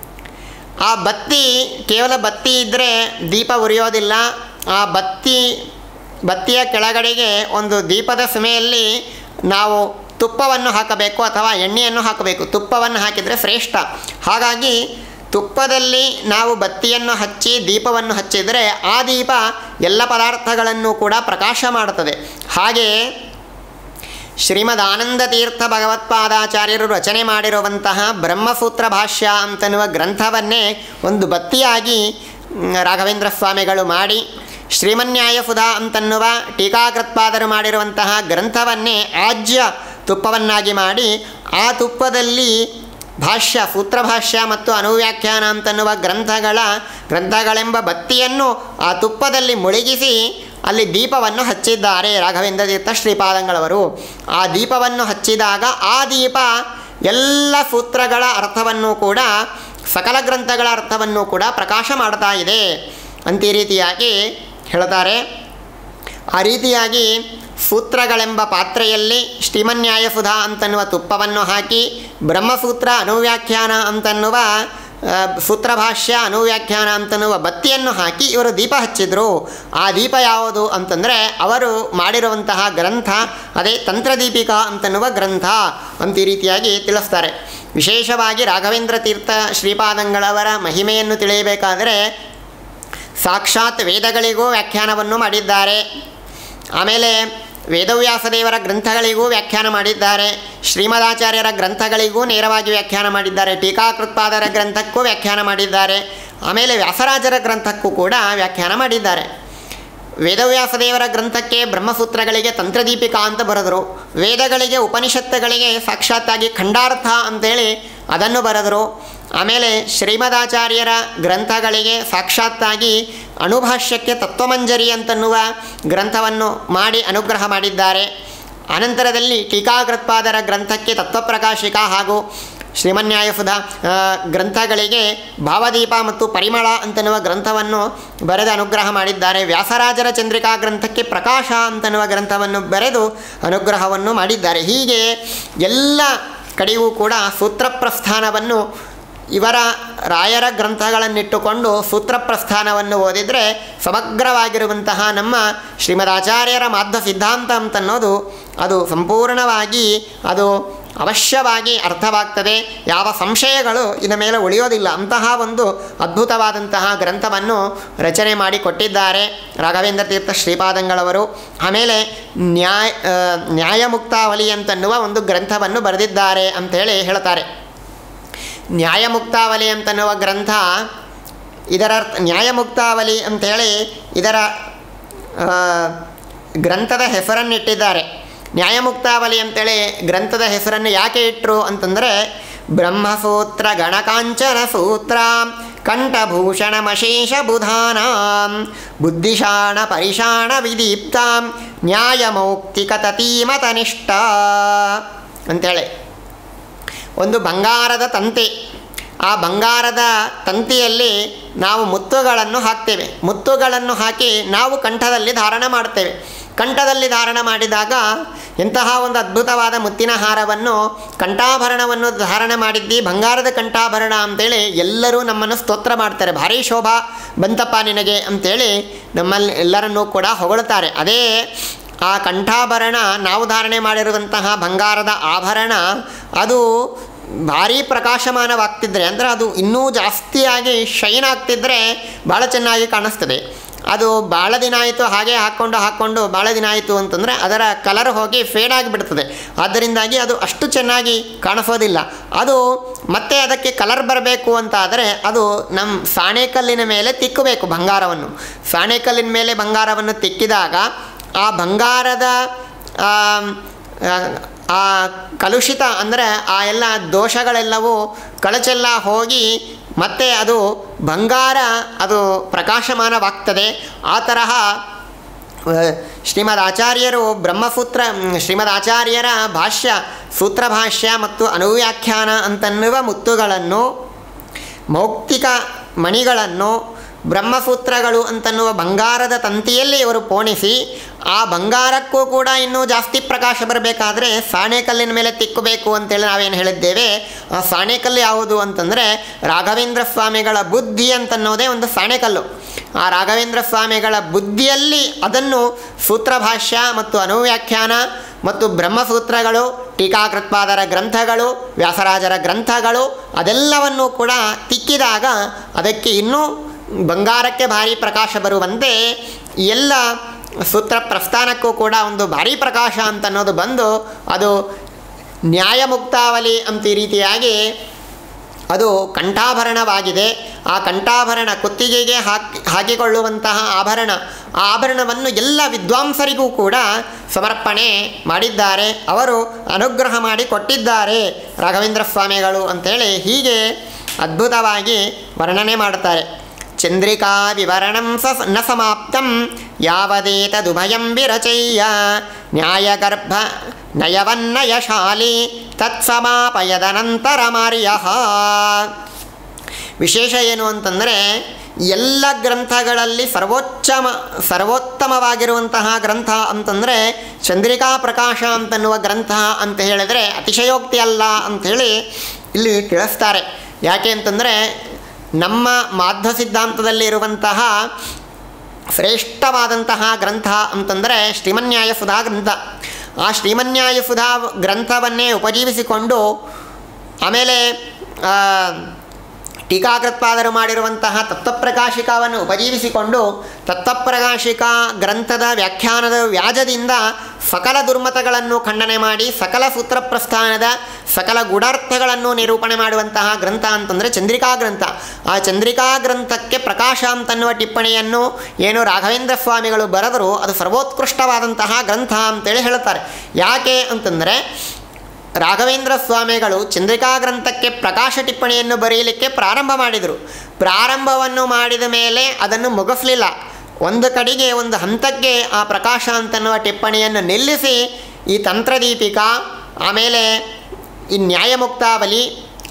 ಆ ಬತ್ತಿ ಕೇವಲ ಬತ್ತಿ ಇದ್ದರೆ ದೀಪ ಉರಿಯೋದಿಲ್ಲ ಆ ಬತ್ತಿ ಬತ್ತಿಯ ಕೆಳಗಡೆಗೆ ಒಂದು ದೀಪದ ಸುಮೆಯಲ್ಲಿ ನಾವು ತುಪ್ಪವನ್ನು ಹಾಕಬೇಕು ಅಥವಾ ಎಣ್ಣೆಯನ್ನು ಹಾಕಬೇಕು ತುಪ್ಪವನ್ನು ಹಾಕಿದರೆ ಶ್ರೇಷ್ಠ ಹಾಗಾಗಿ ತುಪ್ಪದಲ್ಲಿ ನಾವು ಬತ್ತಿಯನ್ನು ಹಚ್ಚಿ ದೀಪವನ್ನು ಹಚ್ಚಿದರೆ ಆ ದೀಪ ಎಲ್ಲ ಪದಾರ್ಥಗಳನ್ನು ಕೂಡ ಪ್ರಕಾಶ ಮಾಡುತ್ತದೆ ಹಾಗೆಯೇ ಶ್ರೀಮದ್ ಆನಂದ ತೀರ್ಥ ಭಗವತ್ಪಾದಾಚಾರ್ಯರು ರಚನೆ ಮಾಡಿರುವಂತಹ ಬ್ರಹ್ಮಸೂತ್ರ ಭಾಷ್ಯ ಅಂತನ್ನುವ ಗ್ರಂಥವನ್ನೇ ಒಂದು ಬತ್ತಿಯಾಗಿ ಮ್, ರಾಘವೇಂದ್ರ ಸ್ವಾಮಿಗಳು ಮಾಡಿ ಶ್ರೀಮನ್ಯಾಯ ಸುಧಾ ಅಂತನ್ನುವ ಟೀಕಾಕೃತ್ಪಾದರು ಮಾಡಿರುವಂತಹ ಗ್ರಂಥವನ್ನೇ ಆಜ್ಯ ತುಪ್ಪವನ್ನಾಗಿ ಮಾಡಿ ಆ ತುಪ್ಪದಲ್ಲಿ ಭಾಷ್ಯ ಸೂತ್ರಭಾಷ್ಯ ಮತ್ತು ಅನುವ್ಯಾಖ್ಯಾನ ಅಂತನ್ನುವ ಗ್ರಂಥಗಳ ಗ್ರಂಥಗಳೆಂಬ ಬತ್ತಿಯನ್ನು ಆ ತುಪ್ಪದಲ್ಲಿ ಮುಳುಗಿಸಿ ಅಲ್ಲಿ ದೀಪವನ್ನು ಹಚ್ಚಿದ್ದಾರೆ ರಾಘವೇಂದ್ರ ತೀರ್ಥ ಶ್ರೀಪಾದಂಗಳವರು ಆ ದೀಪವನ್ನು ಹಚ್ಚಿದಾಗ ಆ ದೀಪ ಎಲ್ಲ ಸೂತ್ರಗಳ ಅರ್ಥವನ್ನು ಕೂಡ ಸಕಲ ಗ್ರಂಥಗಳ ಅರ್ಥವನ್ನು ಕೂಡ ಪ್ರಕಾಶ ಮಾಡ್ತಾ ಇದೆ ಅಂತ ಈ ರೀತಿಯಾಗಿ ಹೇಳ್ತಾರೆ ಆ ರೀತಿಯಾಗಿ ಸೂತ್ರಗಳೆಂಬ ಪಾತ್ರೆಯಲ್ಲಿ ಶ್ರೀಮನ್ಯಾಯ ಸುಧಾ ಅಂತನ್ನುವ ತುಪ್ಪವನ್ನು ಹಾಕಿ ಬ್ರಹ್ಮಸೂತ್ರ ಅನುವ್ಯಾಖ್ಯಾನ ಅಂತನ್ನುವ ಆ, ಸೂತ್ರಭಾಷ್ಯ ಅನುವ್ಯಾಖ್ಯಾನ ಅಂತನ್ನುವ ಬತ್ತಿಯನ್ನು ಹಾಕಿ ಇವರು ದೀಪ ಹಚ್ಚಿದ್ರು ಆ ದೀಪ ಯಾವುದು ಅಂತಂದರೆ ಅವರು ಮಾಡಿರುವಂತಹ ಗ್ರಂಥ ಅದೇ ತಂತ್ರದೀಪಿಕಾ ಅಂತನ್ನುವ ಗ್ರಂಥ ಅಂತ ಈ ರೀತಿಯಾಗಿ ತಿಳಿಸ್ತಾರೆ ವಿಶೇಷವಾಗಿ ರಾಘವೇಂದ್ರ ತೀರ್ಥ ಶ್ರೀಪಾದಂಗಳವರ ಮಹಿಮೆಯನ್ನು ತಿಳಿಯಬೇಕಾದರೆ ಸಾಕ್ಷಾತ್ ವೇದಗಳಿಗೂ ವ್ಯಾಖ್ಯಾನವನ್ನು ಮಾಡಿದ್ದಾರೆ ಆಮೇಲೆ ವೇದವ್ಯಾಸ ದೇವರ ಗ್ರಂಥಗಳಿಗೂ ವ್ಯಾಖ್ಯಾನ ಮಾಡಿದ್ದಾರೆ ಶ್ರೀಮದಾಚಾರ್ಯರ ಗ್ರಂಥಗಳಿಗೂ ನೇರವಾಗಿ ವ್ಯಾಖ್ಯಾನ ಮಾಡಿದ್ದಾರೆ ಟೀಕಾಕೃತ್ಪಾದರ ಗ್ರಂಥಕ್ಕೂ ವ್ಯಾಖ್ಯಾನ ಮಾಡಿದ್ದಾರೆ ಆಮೇಲೆ ವ್ಯಾಸರಾಜರ ಗ್ರಂಥಕ್ಕೂ ಕೂಡ ವ್ಯಾಖ್ಯಾನ ಮಾಡಿದ್ದಾರೆ ವೇದವ್ಯಾಸ ದೇವರ ಗ್ರಂಥಕ್ಕೆ ಬ್ರಹ್ಮಸೂತ್ರಗಳಿಗೆ ತಂತ್ರದೀಪಿಕಾ ಅಂತ ಬರೆದರು ವೇದಗಳಿಗೆ ಉಪನಿಷತ್ತುಗಳಿಗೆ ಸಾಕ್ಷಾತ್ತಾಗಿ ಖಂಡಾರ್ಥ ಅಂತೇಳಿ ಅದನ್ನು ಬರೆದರು ಆಮೇಲೆ ಶ್ರೀಮದಾಚಾರ್ಯರ ಗ್ರಂಥಗಳಿಗೆ ಸಾಕ್ಷಾತ್ತಾಗಿ ಅಣುಭಾಷ್ಯಕ್ಕೆ ತತ್ವಮಂಜರಿ ಅಂತನ್ನುವ ಗ್ರಂಥವನ್ನು ಮಾಡಿ ಅನುಗ್ರಹ ಮಾಡಿದ್ದಾರೆ ಅನಂತರದಲ್ಲಿ ಟೀಕಾಕೃತ್ಪಾದರ ಗ್ರಂಥಕ್ಕೆ ತತ್ವಪ್ರಕಾಶಿಕ ಹಾಗೂ ಶ್ರೀಮನ್ಯಾಯಸುಧ ಆ, ಗ್ರಂಥಗಳಿಗೆ ಭಾವದೀಪ ಮತ್ತು ಪರಿಮಳ ಅಂತನ್ನುವ ಗ್ರಂಥವನ್ನು ಬರೆದು ಅನುಗ್ರಹ ಮಾಡಿದ್ದಾರೆ ವ್ಯಾಸರಾಜರ ಚಂದ್ರಿಕಾ ಗ್ರಂಥಕ್ಕೆ ಪ್ರಕಾಶ ಅಂತನ್ನುವ ಗ್ರಂಥವನ್ನು ಬರೆದು ಅನುಗ್ರಹವನ್ನು ಮಾಡಿದ್ದಾರೆ ಹೀಗೆ ಎಲ್ಲ ಕಡೆಯೂ ಕೂಡ ಸೂತ್ರ ಪ್ರಸ್ಥಾನವನ್ನು ಇವರ ರಾಯರ ಗ್ರಂಥಗಳನ್ನಿಟ್ಟುಕೊಂಡು ಸೂತ್ರ ಪ್ರಸ್ಥಾನವನ್ನು ಓದಿದರೆ ಸಮಗ್ರವಾಗಿರುವಂತಹ ನಮ್ಮ ಶ್ರೀಮದ್ ಆಚಾರ್ಯರ ಮಾಧ್ವ ಸಿದ್ಧಾಂತ ಅಂತನ್ನೋದು ಅದು ಸಂಪೂರ್ಣವಾಗಿ ಅದು ಅವಶ್ಯವಾಗಿ ಅರ್ಥವಾಗ್ತದೆ ಯಾವ ಸಂಶಯಗಳು ಇದ ಮೇಲೆ ಉಳಿಯೋದಿಲ್ಲ ಅಂತಹ ಒಂದು ಅದ್ಭುತವಾದಂತಹ ಗ್ರಂಥವನ್ನು ರಚನೆ ಮಾಡಿ ಕೊಟ್ಟಿದ್ದಾರೆ ರಾಘವೇಂದ್ರ ತೀರ್ಥ ಶ್ರೀಪಾದಂಗಳವರು ಆಮೇಲೆ ನ್ಯಾಯ ಆ, ನ್ಯಾಯಮುಕ್ತಾವಲಿ ಅಂತನ್ನುವ ಒಂದು ಗ್ರಂಥವನ್ನು ಬರೆದಿದ್ದಾರೆ ಅಂತೇಳಿ ಹೇಳ್ತಾರೆ ನ್ಯಾಯಮುಕ್ತಾವಲಿ ಅಂತನ್ನುವ ಗ್ರಂಥ ಇದರ ಅರ್ಥ ನ್ಯಾಯಮುಕ್ತಾವಲಿ ಅಂಥೇಳಿ ಇದರ ಆ, ಗ್ರಂಥದ ಹೆಸರನ್ನಿಟ್ಟಿದ್ದಾರೆ ನ್ಯಾಯಮುಕ್ತಾವಲಿ ಅಂತೇಳಿ ಗ್ರಂಥದ ಹೆಸರನ್ನು ಯಾಕೆ ಇಟ್ಟರು ಅಂತಂದರೆ ಬ್ರಹ್ಮಸೂತ್ರ ಗಣಕಾಂಚನ ಸೂತ್ರ ಕಂಠಭೂಷಣಮಶೇಷ ಬುಧಾನಾಂ ಬುದ್ಧಿಶಾಣ ಪರಿಶಾಣ ವಿದೀಪ್ತಾಂ ನ್ಯಾಯಮೌಕ್ತಿಕ ತತೀಮತನಿಷ್ಠ ಅಂತೇಳಿ ಒಂದು ಬಂಗಾರದ ತಂತಿ ಆ ಬಂಗಾರದ ತಂತಿಯಲ್ಲಿ ನಾವು ಮುತ್ತುಗಳನ್ನು ಹಾಕ್ತೇವೆ ಮುತ್ತುಗಳನ್ನು ಹಾಕಿ ನಾವು ಕಂಠದಲ್ಲಿ ಧಾರಣ ಮಾಡ್ತೇವೆ ಕಂಠದಲ್ಲಿ ಧಾರಣ ಮಾಡಿದಾಗ ಎಂತಹ ಒಂದು ಅದ್ಭುತವಾದ ಮುತ್ತಿನ ಹಾರವನ್ನು ಕಂಠಾಭರಣವನ್ನು ಧಾರಣ ಮಾಡಿದ್ದಿ ಬಂಗಾರದ ಕಂಠಾಭರಣ ಅಂತೇಳಿ ಎಲ್ಲರೂ ನಮ್ಮನ್ನು ಸ್ತೋತ್ರ ಮಾಡ್ತಾರೆ ಭಾರಿ ಶೋಭಾ ಬಂತಪ್ಪ ನಿನಗೆ ಅಂತೇಳಿ ನಮ್ಮಲ್ಲಿ ಎಲ್ಲರನ್ನೂ ಕೂಡ ಹೊಗಳ್ತಾರೆ ಅದೇ ಆ ಕಂಠಾಭರಣ ನಾವು ಧಾರಣೆ ಮಾಡಿರುವಂತಹ ಬಂಗಾರದ ಆಭರಣ ಅದು ಭಾರಿ ಪ್ರಕಾಶಮಾನವಾಗ್ತಿದ್ರೆ ಅಂದರೆ ಅದು ಇನ್ನೂ ಜಾಸ್ತಿಯಾಗಿ ಶೈನ್ ಆಗ್ತಿದ್ರೆ ಭಾಳ ಚೆನ್ನಾಗಿ ಕಾಣಿಸ್ತದೆ ಅದು ಭಾಳ ದಿನ ಆಯಿತು ಹಾಗೆ ಹಾಕ್ಕೊಂಡು ಹಾಕ್ಕೊಂಡು ಭಾಳ ದಿನ ಆಯಿತು ಅಂತಂದರೆ ಅದರ ಕಲರ್ ಹೋಗಿ ಫೇಡ್ ಆಗಿಬಿಡ್ತದೆ ಆದ್ದರಿಂದಾಗಿ ಅದು ಅಷ್ಟು ಚೆನ್ನಾಗಿ ಕಾಣಿಸೋದಿಲ್ಲ ಅದು ಮತ್ತೆ ಅದಕ್ಕೆ ಕಲರ್ ಬರಬೇಕು ಅಂತ ಆದರೆ ಅದು ನಮ್ಮ ಸಾಣೆಕಲ್ಲಿನ ಮೇಲೆ ತಿಕ್ಕಬೇಕು ಬಂಗಾರವನ್ನು ಸಾಣೆಕಲ್ಲಿನ ಮೇಲೆ ಬಂಗಾರವನ್ನು ತಿಕ್ಕಿದಾಗ ಆ ಬಂಗಾರದ ಆ, ಆ, ಆ ಕಲುಷಿತ ಅಂದರೆ ಆ ಎಲ್ಲ ದೋಷಗಳೆಲ್ಲವೂ ಕಳಚೆಲ್ಲ ಹೋಗಿ ಮತ್ತೆ ಅದು ಬಂಗಾರ ಅದು ಪ್ರಕಾಶಮಾನವಾಗ್ತದೆ ಆ ತರಹ ಆ, ಶ್ರೀಮದ್ ಆಚಾರ್ಯರು ಬ್ರಹ್ಮಸೂತ್ರ ಮ್, ಶ್ರೀಮದ್ ಆಚಾರ್ಯರ ಭಾಷ್ಯ ಸೂತ್ರ ಭಾಷ್ಯ ಮತ್ತು ಅನುವ್ಯಾಖ್ಯಾನ ಅಂತನ್ನುವ ಮುತ್ತುಗಳನ್ನು ಮೌಕ್ತಿಕ ಮಣಿಗಳನ್ನು ಬ್ರಹ್ಮಸೂತ್ರಗಳು ಅಂತನ್ನುವ ಬಂಗಾರದ ತಂತಿಯಲ್ಲಿ ಇವರು ಪೋಣಿಸಿ ಆ ಬಂಗಾರಕ್ಕೂ ಕೂಡ ಇನ್ನೂ ಜಾಸ್ತಿ ಪ್ರಕಾಶ ಬರಬೇಕಾದ್ರೆ ಸಾಣೆಕಲ್ಲಿನ ಮೇಲೆ ತಿಕ್ಕಬೇಕು ಅಂತೇಳಿ ನಾವೇನು ಹೇಳಿದ್ದೇವೆ ಆ ಸಾಣೆಕಲ್ಲು ಯಾವುದು ಅಂತಂದರೆ ರಾಘವೇಂದ್ರ ಸ್ವಾಮಿಗಳ ಬುದ್ಧಿ ಅಂತನ್ನೋದೇ ಒಂದು ಸಾಣೆಕಲ್ಲು ಆ ರಾಘವೇಂದ್ರ ಸ್ವಾಮಿಗಳ ಬುದ್ಧಿಯಲ್ಲಿ ಅದನ್ನು ಸೂತ್ರಭಾಷ್ಯ ಮತ್ತು ಅನುವ್ಯಾಖ್ಯಾನ ಮತ್ತು ಬ್ರಹ್ಮಸೂತ್ರಗಳು ಟೀಕಾಕೃತ್ಪಾದರ ಗ್ರಂಥಗಳು ವ್ಯಾಸರಾಜರ ಗ್ರಂಥಗಳು ಅದೆಲ್ಲವನ್ನೂ ಕೂಡ ತಿಕ್ಕಿದಾಗ ಅದಕ್ಕೆ ಇನ್ನೂ ಬಂಗಾರಕ್ಕೆ ಭಾರಿ ಪ್ರಕಾಶ ಬರುವಂತೆ ಎಲ್ಲ ಸೂತ್ರ ಪ್ರಸ್ಥಾನಕ್ಕೂ ಕೂಡ ಒಂದು ಭಾರಿ ಪ್ರಕಾಶ ಅಂತ ಅನ್ನೋದು ಬಂದು ಅದು ನ್ಯಾಯಮುಕ್ತಾವಲಿ ಅಂತ ಈ ರೀತಿಯಾಗಿ ಅದು ಕಂಠಾಭರಣವಾಗಿದೆ ಆ ಕಂಠಾಭರಣ ಕುತ್ತಿಗೆಗೆ ಹಾಕಿ ಹಾಕಿಕೊಳ್ಳುವಂತಹ ಆಭರಣ ಆ ಆಭರಣವನ್ನು ಎಲ್ಲ ವಿದ್ವಾಂಸರಿಗೂ ಕೂಡ ಸಮರ್ಪಣೆ ಮಾಡಿದ್ದಾರೆ ಅವರು ಅನುಗ್ರಹ ಮಾಡಿ ಕೊಟ್ಟಿದ್ದಾರೆ ರಾಘವೇಂದ್ರ ಸ್ವಾಮಿಗಳು ಅಂತೇಳಿ ಹೀಗೆ ಅದ್ಭುತವಾಗಿ ವರ್ಣನೆ ಮಾಡುತ್ತಾರೆ ಚಂದ್ರಿಕಾ ವಿವರಣಂ ಸ ನ ಸಮಾಪ್ತಂ ಯಾವದೇತದುಭಯಂ ವಿರಚಯ್ಯ ನ್ಯಾಯಗರ್ಭ ನಯವನ್ನಯಶಾಲಿ ತತ್ಸಮಾಪಯದನಂತರಮಾರ್ಯ ವಿಶೇಷ ಏನು ಅಂತಂದರೆ ಎಲ್ಲ ಗ್ರಂಥಗಳಲ್ಲಿ ಸರ್ವೋಚ್ಚಮ ಸರ್ವೋತ್ತಮವಾಗಿರುವಂತಹ ಗ್ರಂಥ ಅಂತಂದರೆ ಚಂದ್ರಿಕಾ ಪ್ರಕಾಶ ಅಂತನ್ನುವ ಗ್ರಂಥ ಅಂತ ಹೇಳಿದರೆ ಅತಿಶಯೋಕ್ತಿ ಅಲ್ಲ ಅಂಥೇಳಿ ಇಲ್ಲಿ ತಿಳಿಸ್ತಾರೆ ಯಾಕೆ ಅಂತಂದರೆ ನಮ್ಮ ಮಾಧ್ವ ಸಿದ್ಧಾಂತದಲ್ಲಿ ಇರುವಂತಹ ಶ್ರೇಷ್ಠವಾದಂತಹ ಗ್ರಂಥ ಅಂತಂದರೆ ಶ್ರೀಮನ್ಯಾಯ ಸುಧಾ ಗ್ರಂಥ ಆ ಶ್ರೀಮನ್ಯಾಯ ಸುಧಾ ಗ್ರಂಥವನ್ನೇ ಉಪಜೀವಿಸಿಕೊಂಡು ಆಮೇಲೆ ಆ, ಟೀಕಾಕೃತ್ಪಾದರು ಮಾಡಿರುವಂತಹ ತತ್ವಪ್ರಕಾಶಿಕಾವನ್ನು ಉಪಜೀವಿಸಿಕೊಂಡು ತತ್ವಪ್ರಕಾಶಿಕಾ ಗ್ರಂಥದ ವ್ಯಾಖ್ಯಾನದ ವ್ಯಾಜದಿಂದ ಸಕಲ ದುರ್ಮತಗಳನ್ನು ಖಂಡನೆ ಮಾಡಿ ಸಕಲ ಸೂತ್ರ ಪ್ರಸ್ಥಾನದ ಸಕಲ ಗೂಢಾರ್ಥಗಳನ್ನು ನಿರೂಪಣೆ ಮಾಡುವಂತಹ ಗ್ರಂಥ ಅಂತಂದರೆ ಚಂದ್ರಿಕಾ ಗ್ರಂಥ ಆ ಚಂದ್ರಿಕಾ ಗ್ರಂಥಕ್ಕೆ ಪ್ರಕಾಶ ಅಂತನ್ನುವ ಟಿಪ್ಪಣಿಯನ್ನು ಏನು ರಾಘವೇಂದ್ರ ಸ್ವಾಮಿಗಳು ಬರೆದರು ಅದು ಸರ್ವೋತ್ಕೃಷ್ಟವಾದಂತಹ ಗ್ರಂಥ ಅಂತೇಳಿ ಹೇಳುತ್ತಾರೆ ಯಾಕೆ ಅಂತಂದರೆ ರಾಘವೇಂದ್ರ ಸ್ವಾಮಿಗಳು ಚಂದ್ರಿಕಾ ಗ್ರಂಥಕ್ಕೆ ಪ್ರಕಾಶ ಟಿಪ್ಪಣಿಯನ್ನು ಬರೆಯಲಿಕ್ಕೆ ಪ್ರಾರಂಭ ಮಾಡಿದರು ಪ್ರಾರಂಭವನ್ನು ಮಾಡಿದ ಮೇಲೆ ಅದನ್ನು ಮುಗಿಸ್ಲಿಲ್ಲ ಒಂದು ಕಡೆಗೆ ಒಂದು ಹಂತಕ್ಕೆ ಆ ಪ್ರಕಾಶ ಅಂತನ್ನುವ ಟಿಪ್ಪಣಿಯನ್ನು ನಿಲ್ಲಿಸಿ ಈ ತಂತ್ರದೀಪಿಕಾ ಆಮೇಲೆ ಈ ನ್ಯಾಯಮುಕ್ತಾವಲಿ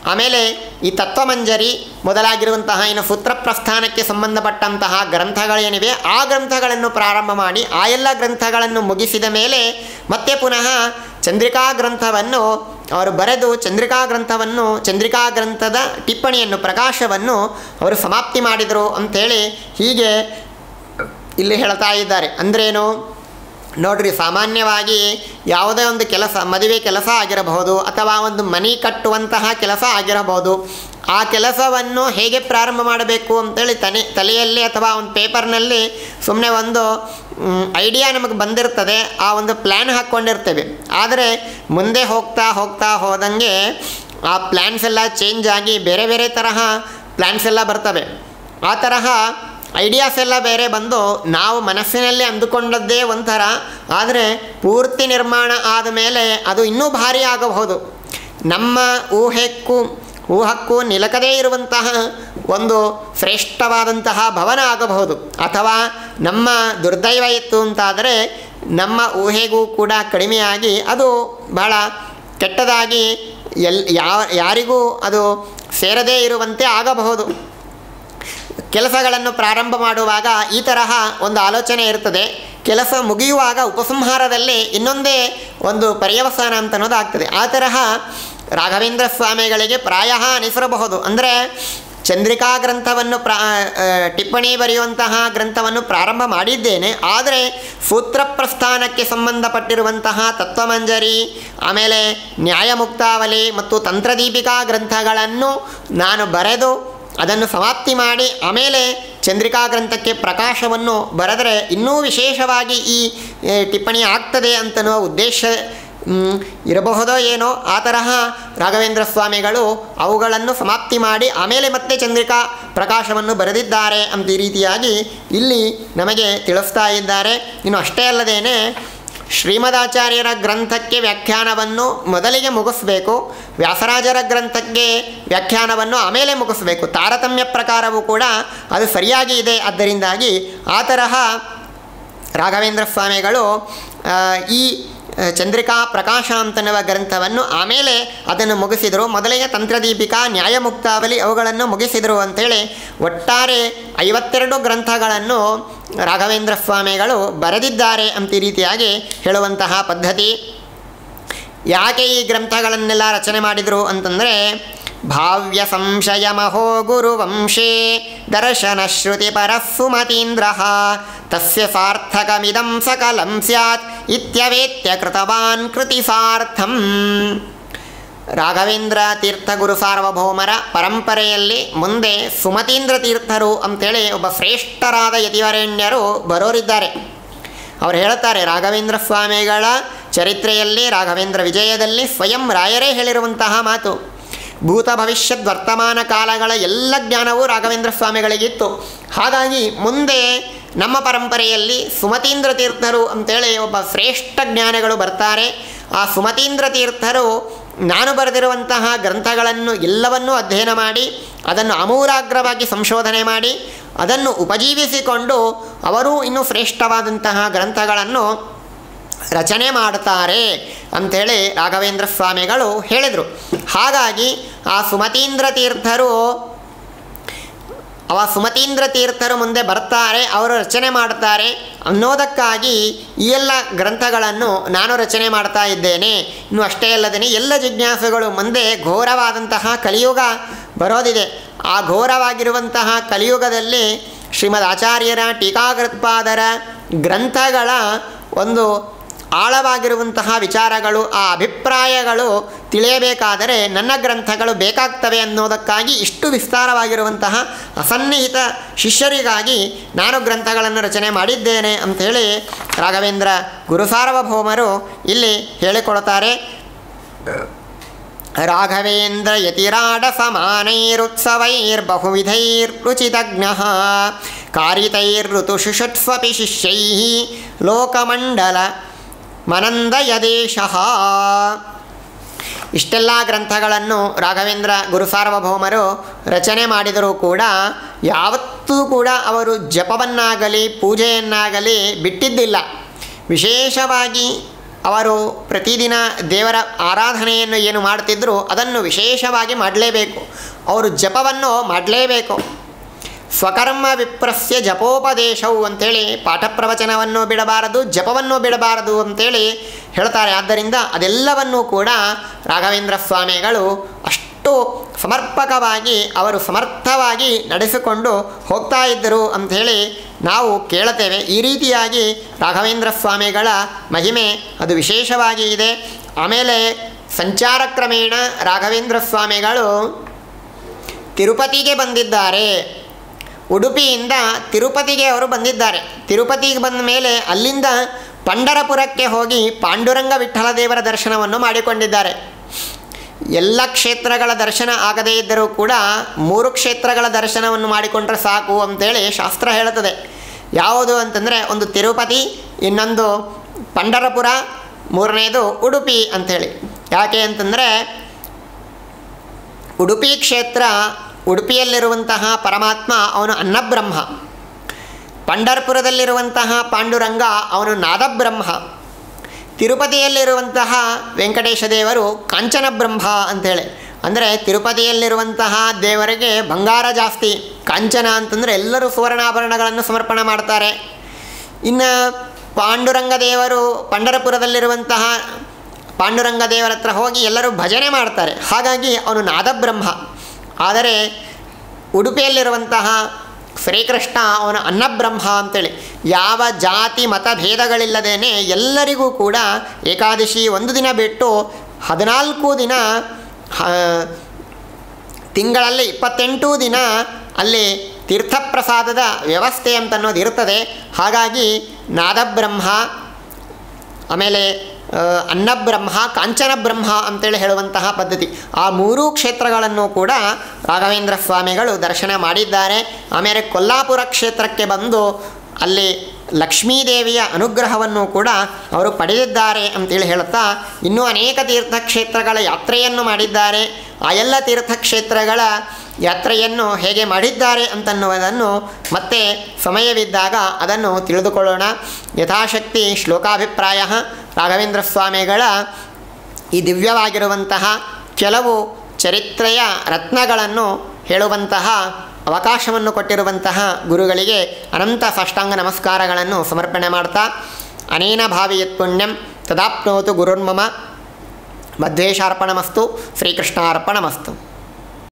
ಆಮೇಲೆ ಈ ತತ್ವಮಂಜರಿ ಮೊದಲಾಗಿರುವಂತಹ ಇನ್ನು ಪುತ್ರ ಪ್ರಸ್ಥಾನಕ್ಕೆ ಸಂಬಂಧಪಟ್ಟಂತಹ ಗ್ರಂಥಗಳೇನಿವೆ ಆ ಗ್ರಂಥಗಳನ್ನು ಪ್ರಾರಂಭ ಮಾಡಿ ಆ ಎಲ್ಲ ಗ್ರಂಥಗಳನ್ನು ಮುಗಿಸಿದ ಮೇಲೆ ಮತ್ತೆ ಪುನಃ ಚಂದ್ರಿಕಾ ಗ್ರಂಥವನ್ನು ಅವರು ಬರೆದು ಚಂದ್ರಿಕಾ ಗ್ರಂಥವನ್ನು ಚಂದ್ರಿಕಾ ಗ್ರಂಥದ ಟಿಪ್ಪಣಿಯನ್ನು ಪ್ರಕಾಶವನ್ನು ಅವರು ಸಮಾಪ್ತಿ ಮಾಡಿದರು ಅಂಥೇಳಿ ಹೀಗೆ ಇಲ್ಲಿ ಹೇಳ್ತಾ ಇದ್ದಾರೆ ಅಂದ್ರೇನು ನೋಡ್ರಿ ಸಾಮಾನ್ಯವಾಗಿ ಯಾವುದೇ ಒಂದು ಕೆಲಸ ಮದುವೆ ಕೆಲಸ ಆಗಿರಬಹುದು ಅಥವಾ ಒಂದು ಮನೆ ಕಟ್ಟುವಂತಹ ಕೆಲಸ ಆಗಿರಬಹುದು ಆ ಕೆಲಸವನ್ನು ಹೇಗೆ ಪ್ರಾರಂಭ ಮಾಡಬೇಕು ಅಂತೇಳಿ ತಲೆ ತಲೆಯಲ್ಲಿ ಅಥವಾ ಒಂದು ಪೇಪರ್ನಲ್ಲಿ ಸುಮ್ಮನೆ ಒಂದು ಐಡಿಯಾ ನಮಗೆ ಬಂದಿರ್ತದೆ ಆ ಒಂದು ಪ್ಲ್ಯಾನ್ ಹಾಕ್ಕೊಂಡಿರ್ತೇವೆ ಆದರೆ ಮುಂದೆ ಹೋಗ್ತಾ ಹೋಗ್ತಾ ಹೋದಂಗೆ ಆ ಪ್ಲ್ಯಾನ್ಸ್ ಎಲ್ಲ ಚೇಂಜ್ ಆಗಿ ಬೇರೆ ಬೇರೆ ತರಹ ಪ್ಲ್ಯಾನ್ಸ್ ಎಲ್ಲ ಬರ್ತವೆ ಆ ತರಹ ಐಡಿಯಾಸ್ ಎಲ್ಲ ಬೇರೆ ಬಂದು ನಾವು ಮನಸ್ಸಿನಲ್ಲಿ ಅಂದುಕೊಂಡದ್ದೇ ಒಂಥರ ಆದರೆ ಪೂರ್ತಿ ನಿರ್ಮಾಣ ಆದ ಮೇಲೆ ಅದು ಇನ್ನೂ ಭಾರಿ ಆಗಬಹುದು ನಮ್ಮ ಊಹೆಕ್ಕೂ ಊಹಕ್ಕೂ ನಿಲಕದೇ ಇರುವಂತಹ ಒಂದು ಶ್ರೇಷ್ಠವಾದಂತಹ ಭವನ ಆಗಬಹುದು ಅಥವಾ ನಮ್ಮ ದುರ್ದೈವ ಇತ್ತು ಅಂತಾದರೆ ನಮ್ಮ ಊಹೆಗೂ ಕೂಡ ಕಡಿಮೆಯಾಗಿ ಅದು ಬಹಳ ಕೆಟ್ಟದಾಗಿ ಎಲ್ ಯಾವ ಯಾರಿಗೂ ಅದು ಸೇರದೇ ಇರುವಂತೆ ಆಗಬಹುದು ಕೆಲಸಗಳನ್ನು ಪ್ರಾರಂಭ ಮಾಡುವಾಗ ಈ ತರಹ ಒಂದು ಆಲೋಚನೆ ಇರ್ತದೆ ಕೆಲಸ ಮುಗಿಯುವಾಗ ಉಪಸಂಹಾರದಲ್ಲಿ ಇನ್ನೊಂದೇ ಒಂದು ಪರ್ಯವಸಾನ ಅಂತ ಅನ್ನೋದು ಆಗ್ತದೆ ಆ ತರಹ ರಾಘವೇಂದ್ರ ಸ್ವಾಮಿಗಳಿಗೆ ಪ್ರಾಯ ಅನಿಸಿರಬಹುದು ಅಂದರೆ ಚಂದ್ರಿಕಾ ಗ್ರಂಥವನ್ನು ಪ್ರಾ ಆ, ಟಿಪ್ಪಣಿ ಬರೆಯುವಂತಹ ಗ್ರಂಥವನ್ನು ಪ್ರಾರಂಭ ಮಾಡಿದ್ದೇನೆ ಆದರೆ ಸೂತ್ರ ಪ್ರಸ್ಥಾನಕ್ಕೆ ಸಂಬಂಧಪಟ್ಟಿರುವಂತಹ ತತ್ವಮಂಜರಿ ಆಮೇಲೆ ನ್ಯಾಯಮುಕ್ತಾವಲಿ ಮತ್ತು ತಂತ್ರದೀಪಿಕಾ ಗ್ರಂಥಗಳನ್ನು ನಾನು ಬರೆದು ಅದನ್ನು ಸಮಾಪ್ತಿ ಮಾಡಿ ಆಮೇಲೆ ಚಂದ್ರಿಕಾ ಗ್ರಂಥಕ್ಕೆ ಪ್ರಕಾಶವನ್ನು ಬರೆದರೆ ಇನ್ನೂ ವಿಶೇಷವಾಗಿ ಈ ಏ, ಟಿಪ್ಪಣಿ ಆಗ್ತದೆ ಅಂತನ್ನುವ ಉದ್ದೇಶ ಮ್, ಇರಬಹುದೋ ಏನೋ ಆ ತರಹ ರಾಘವೇಂದ್ರ ಸ್ವಾಮಿಗಳು ಅವುಗಳನ್ನು ಸಮಾಪ್ತಿ ಮಾಡಿ ಆಮೇಲೆ ಮತ್ತೆ ಚಂದ್ರಿಕಾ ಪ್ರಕಾಶವನ್ನು ಬರೆದಿದ್ದಾರೆ ಅಂತ ಈ ರೀತಿಯಾಗಿ ಇಲ್ಲಿ ನಮಗೆ ತಿಳಿಸ್ತಾ ಇದ್ದಾರೆ ಇನ್ನು ಅಷ್ಟೇ ಅಲ್ಲದೇನೆ ಶ್ರೀಮದಾಚಾರ್ಯರ ಗ್ರಂಥಕ್ಕೆ ವ್ಯಾಖ್ಯಾನವನ್ನು ಮೊದಲಿಗೆ ಮುಗಿಸ್ಬೇಕು ವ್ಯಾಸರಾಜರ ಗ್ರಂಥಕ್ಕೆ ವ್ಯಾಖ್ಯಾನವನ್ನು ಆಮೇಲೆ ಮುಗಿಸ್ಬೇಕು ತಾರತಮ್ಯ ಪ್ರಕಾರವೂ ಕೂಡ ಅದು ಸರಿಯಾಗಿ ಇದೆ ಆದ್ದರಿಂದಾಗಿ ಆ ತರಹ ರಾಘವೇಂದ್ರ ಸ್ವಾಮಿಗಳು ಆ, ಈ ಆ, ಚಂದ್ರಿಕಾ ಪ್ರಕಾಶ ಅಂತನ್ನುವ ಗ್ರಂಥವನ್ನು ಆಮೇಲೆ ಅದನ್ನು ಮುಗಿಸಿದರು ಮೊದಲಿಗೆ ತಂತ್ರದೀಪಿಕಾ ನ್ಯಾಯಮುಕ್ತಾವಲಿ ಅವುಗಳನ್ನು ಮುಗಿಸಿದರು ಅಂಥೇಳಿ ಒಟ್ಟಾರೆ ಐವತ್ತೆರಡು ಗ್ರಂಥಗಳನ್ನು ರಾಘವೇಂದ್ರ ಸ್ವಾಮಿಗಳು ಬರೆದಿದ್ದಾರೆ ಅಂತ ಈ ರೀತಿಯಾಗಿ ಹೇಳುವಂತಹ ಪದ್ಧತಿ ಯಾಕೆ ಈ ಗ್ರಂಥಗಳನ್ನೆಲ್ಲ ರಚನೆ ಮಾಡಿದರು ಅಂತಂದರೆ ಭಾವ್ಯ ಸಂಶಯ ಮಹೋ ಗುರುವಂಶೇ ದರ್ಶನ ಶ್ರುತಿ ಪರಸ್ಸುಮತೀಂದ್ರ ತಸ್ಯ ಸಾರ್ಥಕಮಿದಂ ಸಕಲಂ ಸ್ಯಾತ್ ಇತ್ಯವೇತ್ಯ ಕೃತವಾನ್ ಕೃತಿ ಸಾರ್ಥಂ ರಾಘವೇಂದ್ರ ತೀರ್ಥ ಗುರು ಸಾರ್ವಭೌಮರ ಪರಂಪರೆಯಲ್ಲಿ ಮುಂದೆ ಸುಮತೀಂದ್ರ ತೀರ್ಥರು ಅಂತೇಳಿ ಒಬ್ಬ ಶ್ರೇಷ್ಠರಾದ ಯತಿವರೇಣ್ಯರು ಬರೋರಿದ್ದಾರೆ ಅವರು ಹೇಳುತ್ತಾರೆ ರಾಘವೇಂದ್ರ ಸ್ವಾಮಿಗಳ ಚರಿತ್ರೆಯಲ್ಲಿ ರಾಘವೇಂದ್ರ ವಿಜಯದಲ್ಲಿ ಸ್ವಯಂ ರಾಯರೇ ಹೇಳಿರುವಂತಹ ಮಾತು ಭೂತ ಭವಿಷ್ಯದ್ ವರ್ತಮಾನ ಕಾಲಗಳ ಎಲ್ಲ ಜ್ಞಾನವೂ ರಾಘವೇಂದ್ರ ಸ್ವಾಮಿಗಳಿಗಿತ್ತು ಹಾಗಾಗಿ ಮುಂದೆ ನಮ್ಮ ಪರಂಪರೆಯಲ್ಲಿ ಸುಮತೀಂದ್ರ ತೀರ್ಥರು ಅಂತೇಳಿ ಒಬ್ಬ ಶ್ರೇಷ್ಠ ಜ್ಞಾನಿಗಳು ಬರ್ತಾರೆ ಆ ಸುಮತೀಂದ್ರ ತೀರ್ಥರು ನಾನು ಬರೆದಿರುವಂತಹ ಗ್ರಂಥಗಳನ್ನು ಎಲ್ಲವನ್ನೂ ಅಧ್ಯಯನ ಮಾಡಿ ಅದನ್ನು ಅಮೂಲಾಗ್ರವಾಗಿ ಸಂಶೋಧನೆ ಮಾಡಿ ಅದನ್ನು ಉಪಜೀವಿಸಿಕೊಂಡು ಅವರೂ ಇನ್ನೂ ಶ್ರೇಷ್ಠವಾದಂತಹ ಗ್ರಂಥಗಳನ್ನು ರಚನೆ ಮಾಡ್ತಾರೆ ಅಂಥೇಳಿ ರಾಘವೇಂದ್ರ ಸ್ವಾಮಿಗಳು ಹೇಳಿದರು ಹಾಗಾಗಿ ಆ ಸುಮತೀಂದ್ರ ತೀರ್ಥರು ಅವ ಸುಮತೀಂದ್ರ ತೀರ್ಥರು ಮುಂದೆ ಬರ್ತಾರೆ ಅವರು ರಚನೆ ಮಾಡ್ತಾರೆ ಅನ್ನೋದಕ್ಕಾಗಿ ಈ ಎಲ್ಲ ಗ್ರಂಥಗಳನ್ನು ನಾನು ರಚನೆ ಮಾಡ್ತಾ ಇದ್ದೇನೆ ಇನ್ನು ಅಷ್ಟೇ ಅಲ್ಲದೇ ಎಲ್ಲ ಜಿಜ್ಞಾಸುಗಳು ಮುಂದೆ ಘೋರವಾದಂತಹ ಕಲಿಯುಗ ಬರೋದಿದೆ ಆ ಘೋರವಾಗಿರುವಂತಹ ಕಲಿಯುಗದಲ್ಲಿ ಶ್ರೀಮದ್ ಆಚಾರ್ಯರ ಟೀಕಾಕೃತ್ಪಾದರ ಗ್ರಂಥಗಳ ಒಂದು ಆಳವಾಗಿರುವಂತಹ ವಿಚಾರಗಳು ಆ ಅಭಿಪ್ರಾಯಗಳು ತಿಳಿಯಬೇಕಾದರೆ ನನ್ನ ಗ್ರಂಥಗಳು ಬೇಕಾಗ್ತವೆ ಅನ್ನೋದಕ್ಕಾಗಿ ಇಷ್ಟು ವಿಸ್ತಾರವಾಗಿರುವಂತಹ ಅಸನ್ನಿಹಿತ ಶಿಷ್ಯರಿಗಾಗಿ ನಾನು ಗ್ರಂಥಗಳನ್ನು ರಚನೆ ಮಾಡಿದ್ದೇನೆ ಅಂಥೇಳಿ ರಾಘವೇಂದ್ರ ಗುರುಸಾರ್ವಭೌಮರು ಇಲ್ಲಿ ಹೇಳಿಕೊಡ್ತಾರೆ ರಾಘವೇಂದ್ರ ಯತಿರಾಡ ಸಮಾನೈರುತ್ಸವೈರ್ಬಹುವಿಧೈರ್ರುಚಿತಜ್ಞ ಕಾರಿತೈರ್ಋತುಷುಷುತ್ಸ್ವಪಿ ಶಿಷ್ಯೈ ಲೋಕಮಂಡಲ ಮನಂದಯದೇಶ ಇಷ್ಟೆಲ್ಲ ಗ್ರಂಥಗಳನ್ನು ರಾಘವೇಂದ್ರ ಗುರುಸಾರ್ವಭೌಮರು ರಚನೆ ಮಾಡಿದರೂ ಕೂಡ ಯಾವತ್ತೂ ಕೂಡ ಅವರು ಜಪವನ್ನಾಗಲಿ ಪೂಜೆಯನ್ನಾಗಲಿ ಬಿಟ್ಟಿದ್ದಿಲ್ಲ ವಿಶೇಷವಾಗಿ ಅವರು ಪ್ರತಿದಿನ ದೇವರ ಆರಾಧನೆಯನ್ನು ಏನು ಮಾಡ್ತಿದ್ರು ಅದನ್ನು ವಿಶೇಷವಾಗಿ ಮಾಡಲೇಬೇಕು ಅವರು ಜಪವನ್ನು ಮಾಡಲೇಬೇಕು ಸ್ವಕರ್ಮ ವಿಪ್ರಸ್ಯ ಜಪೋಪದೇಶವು ಅಂತೇಳಿ ಪಾಠ ಪ್ರವಚನವನ್ನು ಬಿಡಬಾರದು ಜಪವನ್ನು ಬಿಡಬಾರದು ಅಂತೇಳಿ ಹೇಳ್ತಾರೆ ಆದ್ದರಿಂದ ಅದೆಲ್ಲವನ್ನೂ ಕೂಡ ರಾಘವೇಂದ್ರ ಸ್ವಾಮಿಗಳು ಅಷ್ಟು ಸಮರ್ಪಕವಾಗಿ ಅವರು ಸಮರ್ಥವಾಗಿ ನಡೆಸಿಕೊಂಡು ಹೋಗ್ತಾ ಇದ್ದರು ಅಂಥೇಳಿ ನಾವು ಕೇಳುತ್ತೇವೆ ಈ ರೀತಿಯಾಗಿ ರಾಘವೇಂದ್ರ ಸ್ವಾಮಿಗಳ ಮಹಿಮೆ ಅದು ವಿಶೇಷವಾಗಿ ಇದೆ ಆಮೇಲೆ ಸಂಚಾರ ಕ್ರಮೇಣ ರಾಘವೇಂದ್ರ ಸ್ವಾಮಿಗಳು ತಿರುಪತಿಗೆ ಬಂದಿದ್ದಾರೆ ಉಡುಪಿಯಿಂದ ತಿರುಪತಿಗೆ ಅವರು ಬಂದಿದ್ದಾರೆ ತಿರುಪತಿಗೆ ಬಂದ ಮೇಲೆ ಅಲ್ಲಿಂದ ಪಂಡರಪುರಕ್ಕೆ ಹೋಗಿ ಪಾಂಡುರಂಗ ವಿಠ್ಠಲ ದೇವರ ದರ್ಶನವನ್ನು ಮಾಡಿಕೊಂಡಿದ್ದಾರೆ ಎಲ್ಲ ಕ್ಷೇತ್ರಗಳ ದರ್ಶನ ಆಗದೇ ಇದ್ದರೂ ಕೂಡ ಮೂರು ಕ್ಷೇತ್ರಗಳ ದರ್ಶನವನ್ನು ಮಾಡಿಕೊಂಡ್ರೆ ಸಾಕು ಅಂತೇಳಿ ಶಾಸ್ತ್ರ ಹೇಳುತ್ತದೆ ಯಾವುದು ಅಂತಂದರೆ ಒಂದು ತಿರುಪತಿ ಇನ್ನೊಂದು ಪಂಡರಪುರ ಮೂರನೇದು ಉಡುಪಿ ಅಂಥೇಳಿ ಯಾಕೆ ಅಂತಂದರೆ ಉಡುಪಿ ಕ್ಷೇತ್ರ ಉಡುಪಿಯಲ್ಲಿರುವಂತಹ ಪರಮಾತ್ಮ ಅವನು ಅನ್ನಬ್ರಹ್ಮ ಪಂಡರ್ಪುರದಲ್ಲಿರುವಂತಹ ಪಾಂಡುರಂಗ ಅವನು ನಾದಬ್ರಹ್ಮ ತಿರುಪತಿಯಲ್ಲಿರುವಂತಹ ವೆಂಕಟೇಶ ದೇವರು ಕಾಂಚನ ಬ್ರಹ್ಮ ಅಂಥೇಳಿ ಅಂದರೆ ತಿರುಪತಿಯಲ್ಲಿರುವಂತಹ ದೇವರಿಗೆ ಬಂಗಾರ ಜಾಸ್ತಿ ಕಾಂಚನ ಅಂತಂದರೆ ಎಲ್ಲರೂ ಸುವರ್ಣಾಭರಣಗಳನ್ನು ಸಮರ್ಪಣೆ ಮಾಡ್ತಾರೆ ಇನ್ನು ಪಾಂಡುರಂಗ ದೇವರು ಪಂಡರಪುರದಲ್ಲಿರುವಂತಹ ಪಾಂಡುರಂಗ ದೇವರ ಹತ್ರ ಹೋಗಿ ಎಲ್ಲರೂ ಭಜನೆ ಮಾಡ್ತಾರೆ ಹಾಗಾಗಿ ಅವನು ನಾದಬ್ರಹ್ಮ ಆದರೆ ಉಡುಪಿಯಲ್ಲಿರುವಂತಹ ಶ್ರೀಕೃಷ್ಣ ಅವನ ಅನ್ನಬ್ರಹ್ಮ ಅಂತೇಳಿ ಯಾವ ಜಾತಿ ಮತ ಭೇದಗಳಿಲ್ಲದೇನೆ ಎಲ್ಲರಿಗೂ ಕೂಡ ಏಕಾದಶಿ ಒಂದು ದಿನ ಬಿಟ್ಟು ಹದಿನಾಲ್ಕು ದಿನ ಹ- ತಿಂಗಳಲ್ಲಿ ಇಪ್ಪತ್ತೆಂಟು ದಿನ ಅಲ್ಲಿ ತೀರ್ಥಪ್ರಸಾದದ ವ್ಯವಸ್ಥೆ ಅಂತ ಅನ್ನೋದು ಇರ್ತದೆ ಹಾಗಾಗಿ ನಾದಬ್ರಹ್ಮ ಆಮೇಲೆ ಆ, ಅನ್ನಬ್ರಹ್ಮ ಕಾಂಚನ ಬ್ರಹ್ಮ ಅಂತೇಳಿ ಹೇಳುವಂತಹ ಪದ್ಧತಿ ಆ ಮೂರೂ ಕ್ಷೇತ್ರಗಳನ್ನು ಕೂಡ ರಾಘವೇಂದ್ರ ಸ್ವಾಮಿಗಳು ದರ್ಶನ ಮಾಡಿದ್ದಾರೆ ಆಮೇಲೆ ಕೊಲ್ಲಾಪುರ ಕ್ಷೇತ್ರಕ್ಕೆ ಬಂದು ಅಲ್ಲಿ ಲಕ್ಷ್ಮೀದೇವಿಯ ಅನುಗ್ರಹವನ್ನು ಕೂಡ ಅವರು ಪಡೆದಿದ್ದಾರೆ ಅಂತೇಳಿ ಹೇಳುತ್ತಾ ಇನ್ನೂ ಅನೇಕ ತೀರ್ಥಕ್ಷೇತ್ರಗಳ ಯಾತ್ರೆಯನ್ನು ಮಾಡಿದ್ದಾರೆ ಆ ಎಲ್ಲ ತೀರ್ಥಕ್ಷೇತ್ರಗಳ ಯಾತ್ರೆಯನ್ನು ಹೇಗೆ ಮಾಡಿದ್ದಾರೆ ಅಂತನ್ನುವುದನ್ನು ಮತ್ತೆ ಸಮಯವಿದ್ದಾಗ ಅದನ್ನು ತಿಳಿದುಕೊಳ್ಳೋಣ ಯಥಾಶಕ್ತಿ ಶ್ಲೋಕಾಭಿಪ್ರಾಯ ರಾಘವೇಂದ್ರ ಸ್ವಾಮಿಗಳ ಈ ದಿವ್ಯವಾಗಿರುವಂತಹ ಕೆಲವು ಚರಿತ್ರೆಯ ರತ್ನಗಳನ್ನು ಹೇಳುವಂತಹ ಅವಕಾಶವನ್ನು ಕೊಟ್ಟಿರುವಂತಹ ಗುರುಗಳಿಗೆ ಅನಂತ ಸಾಷ್ಟಾಂಗ ನಮಸ್ಕಾರಗಳನ್ನು ಸಮರ್ಪಣೆ ಮಾಡ್ತಾ ಅನೇನ ಭಾವಿ ಯತ್ ಪುಣ್ಯಂ ತದಾಪ್ನೋತು ಗುರುರ್ಮಮ ಮಧ್ವೇಶಾರ್ಪಣಮಸ್ತು ಶ್ರೀಕೃಷ್ಣಾರ್ಪಣಮಸ್ತು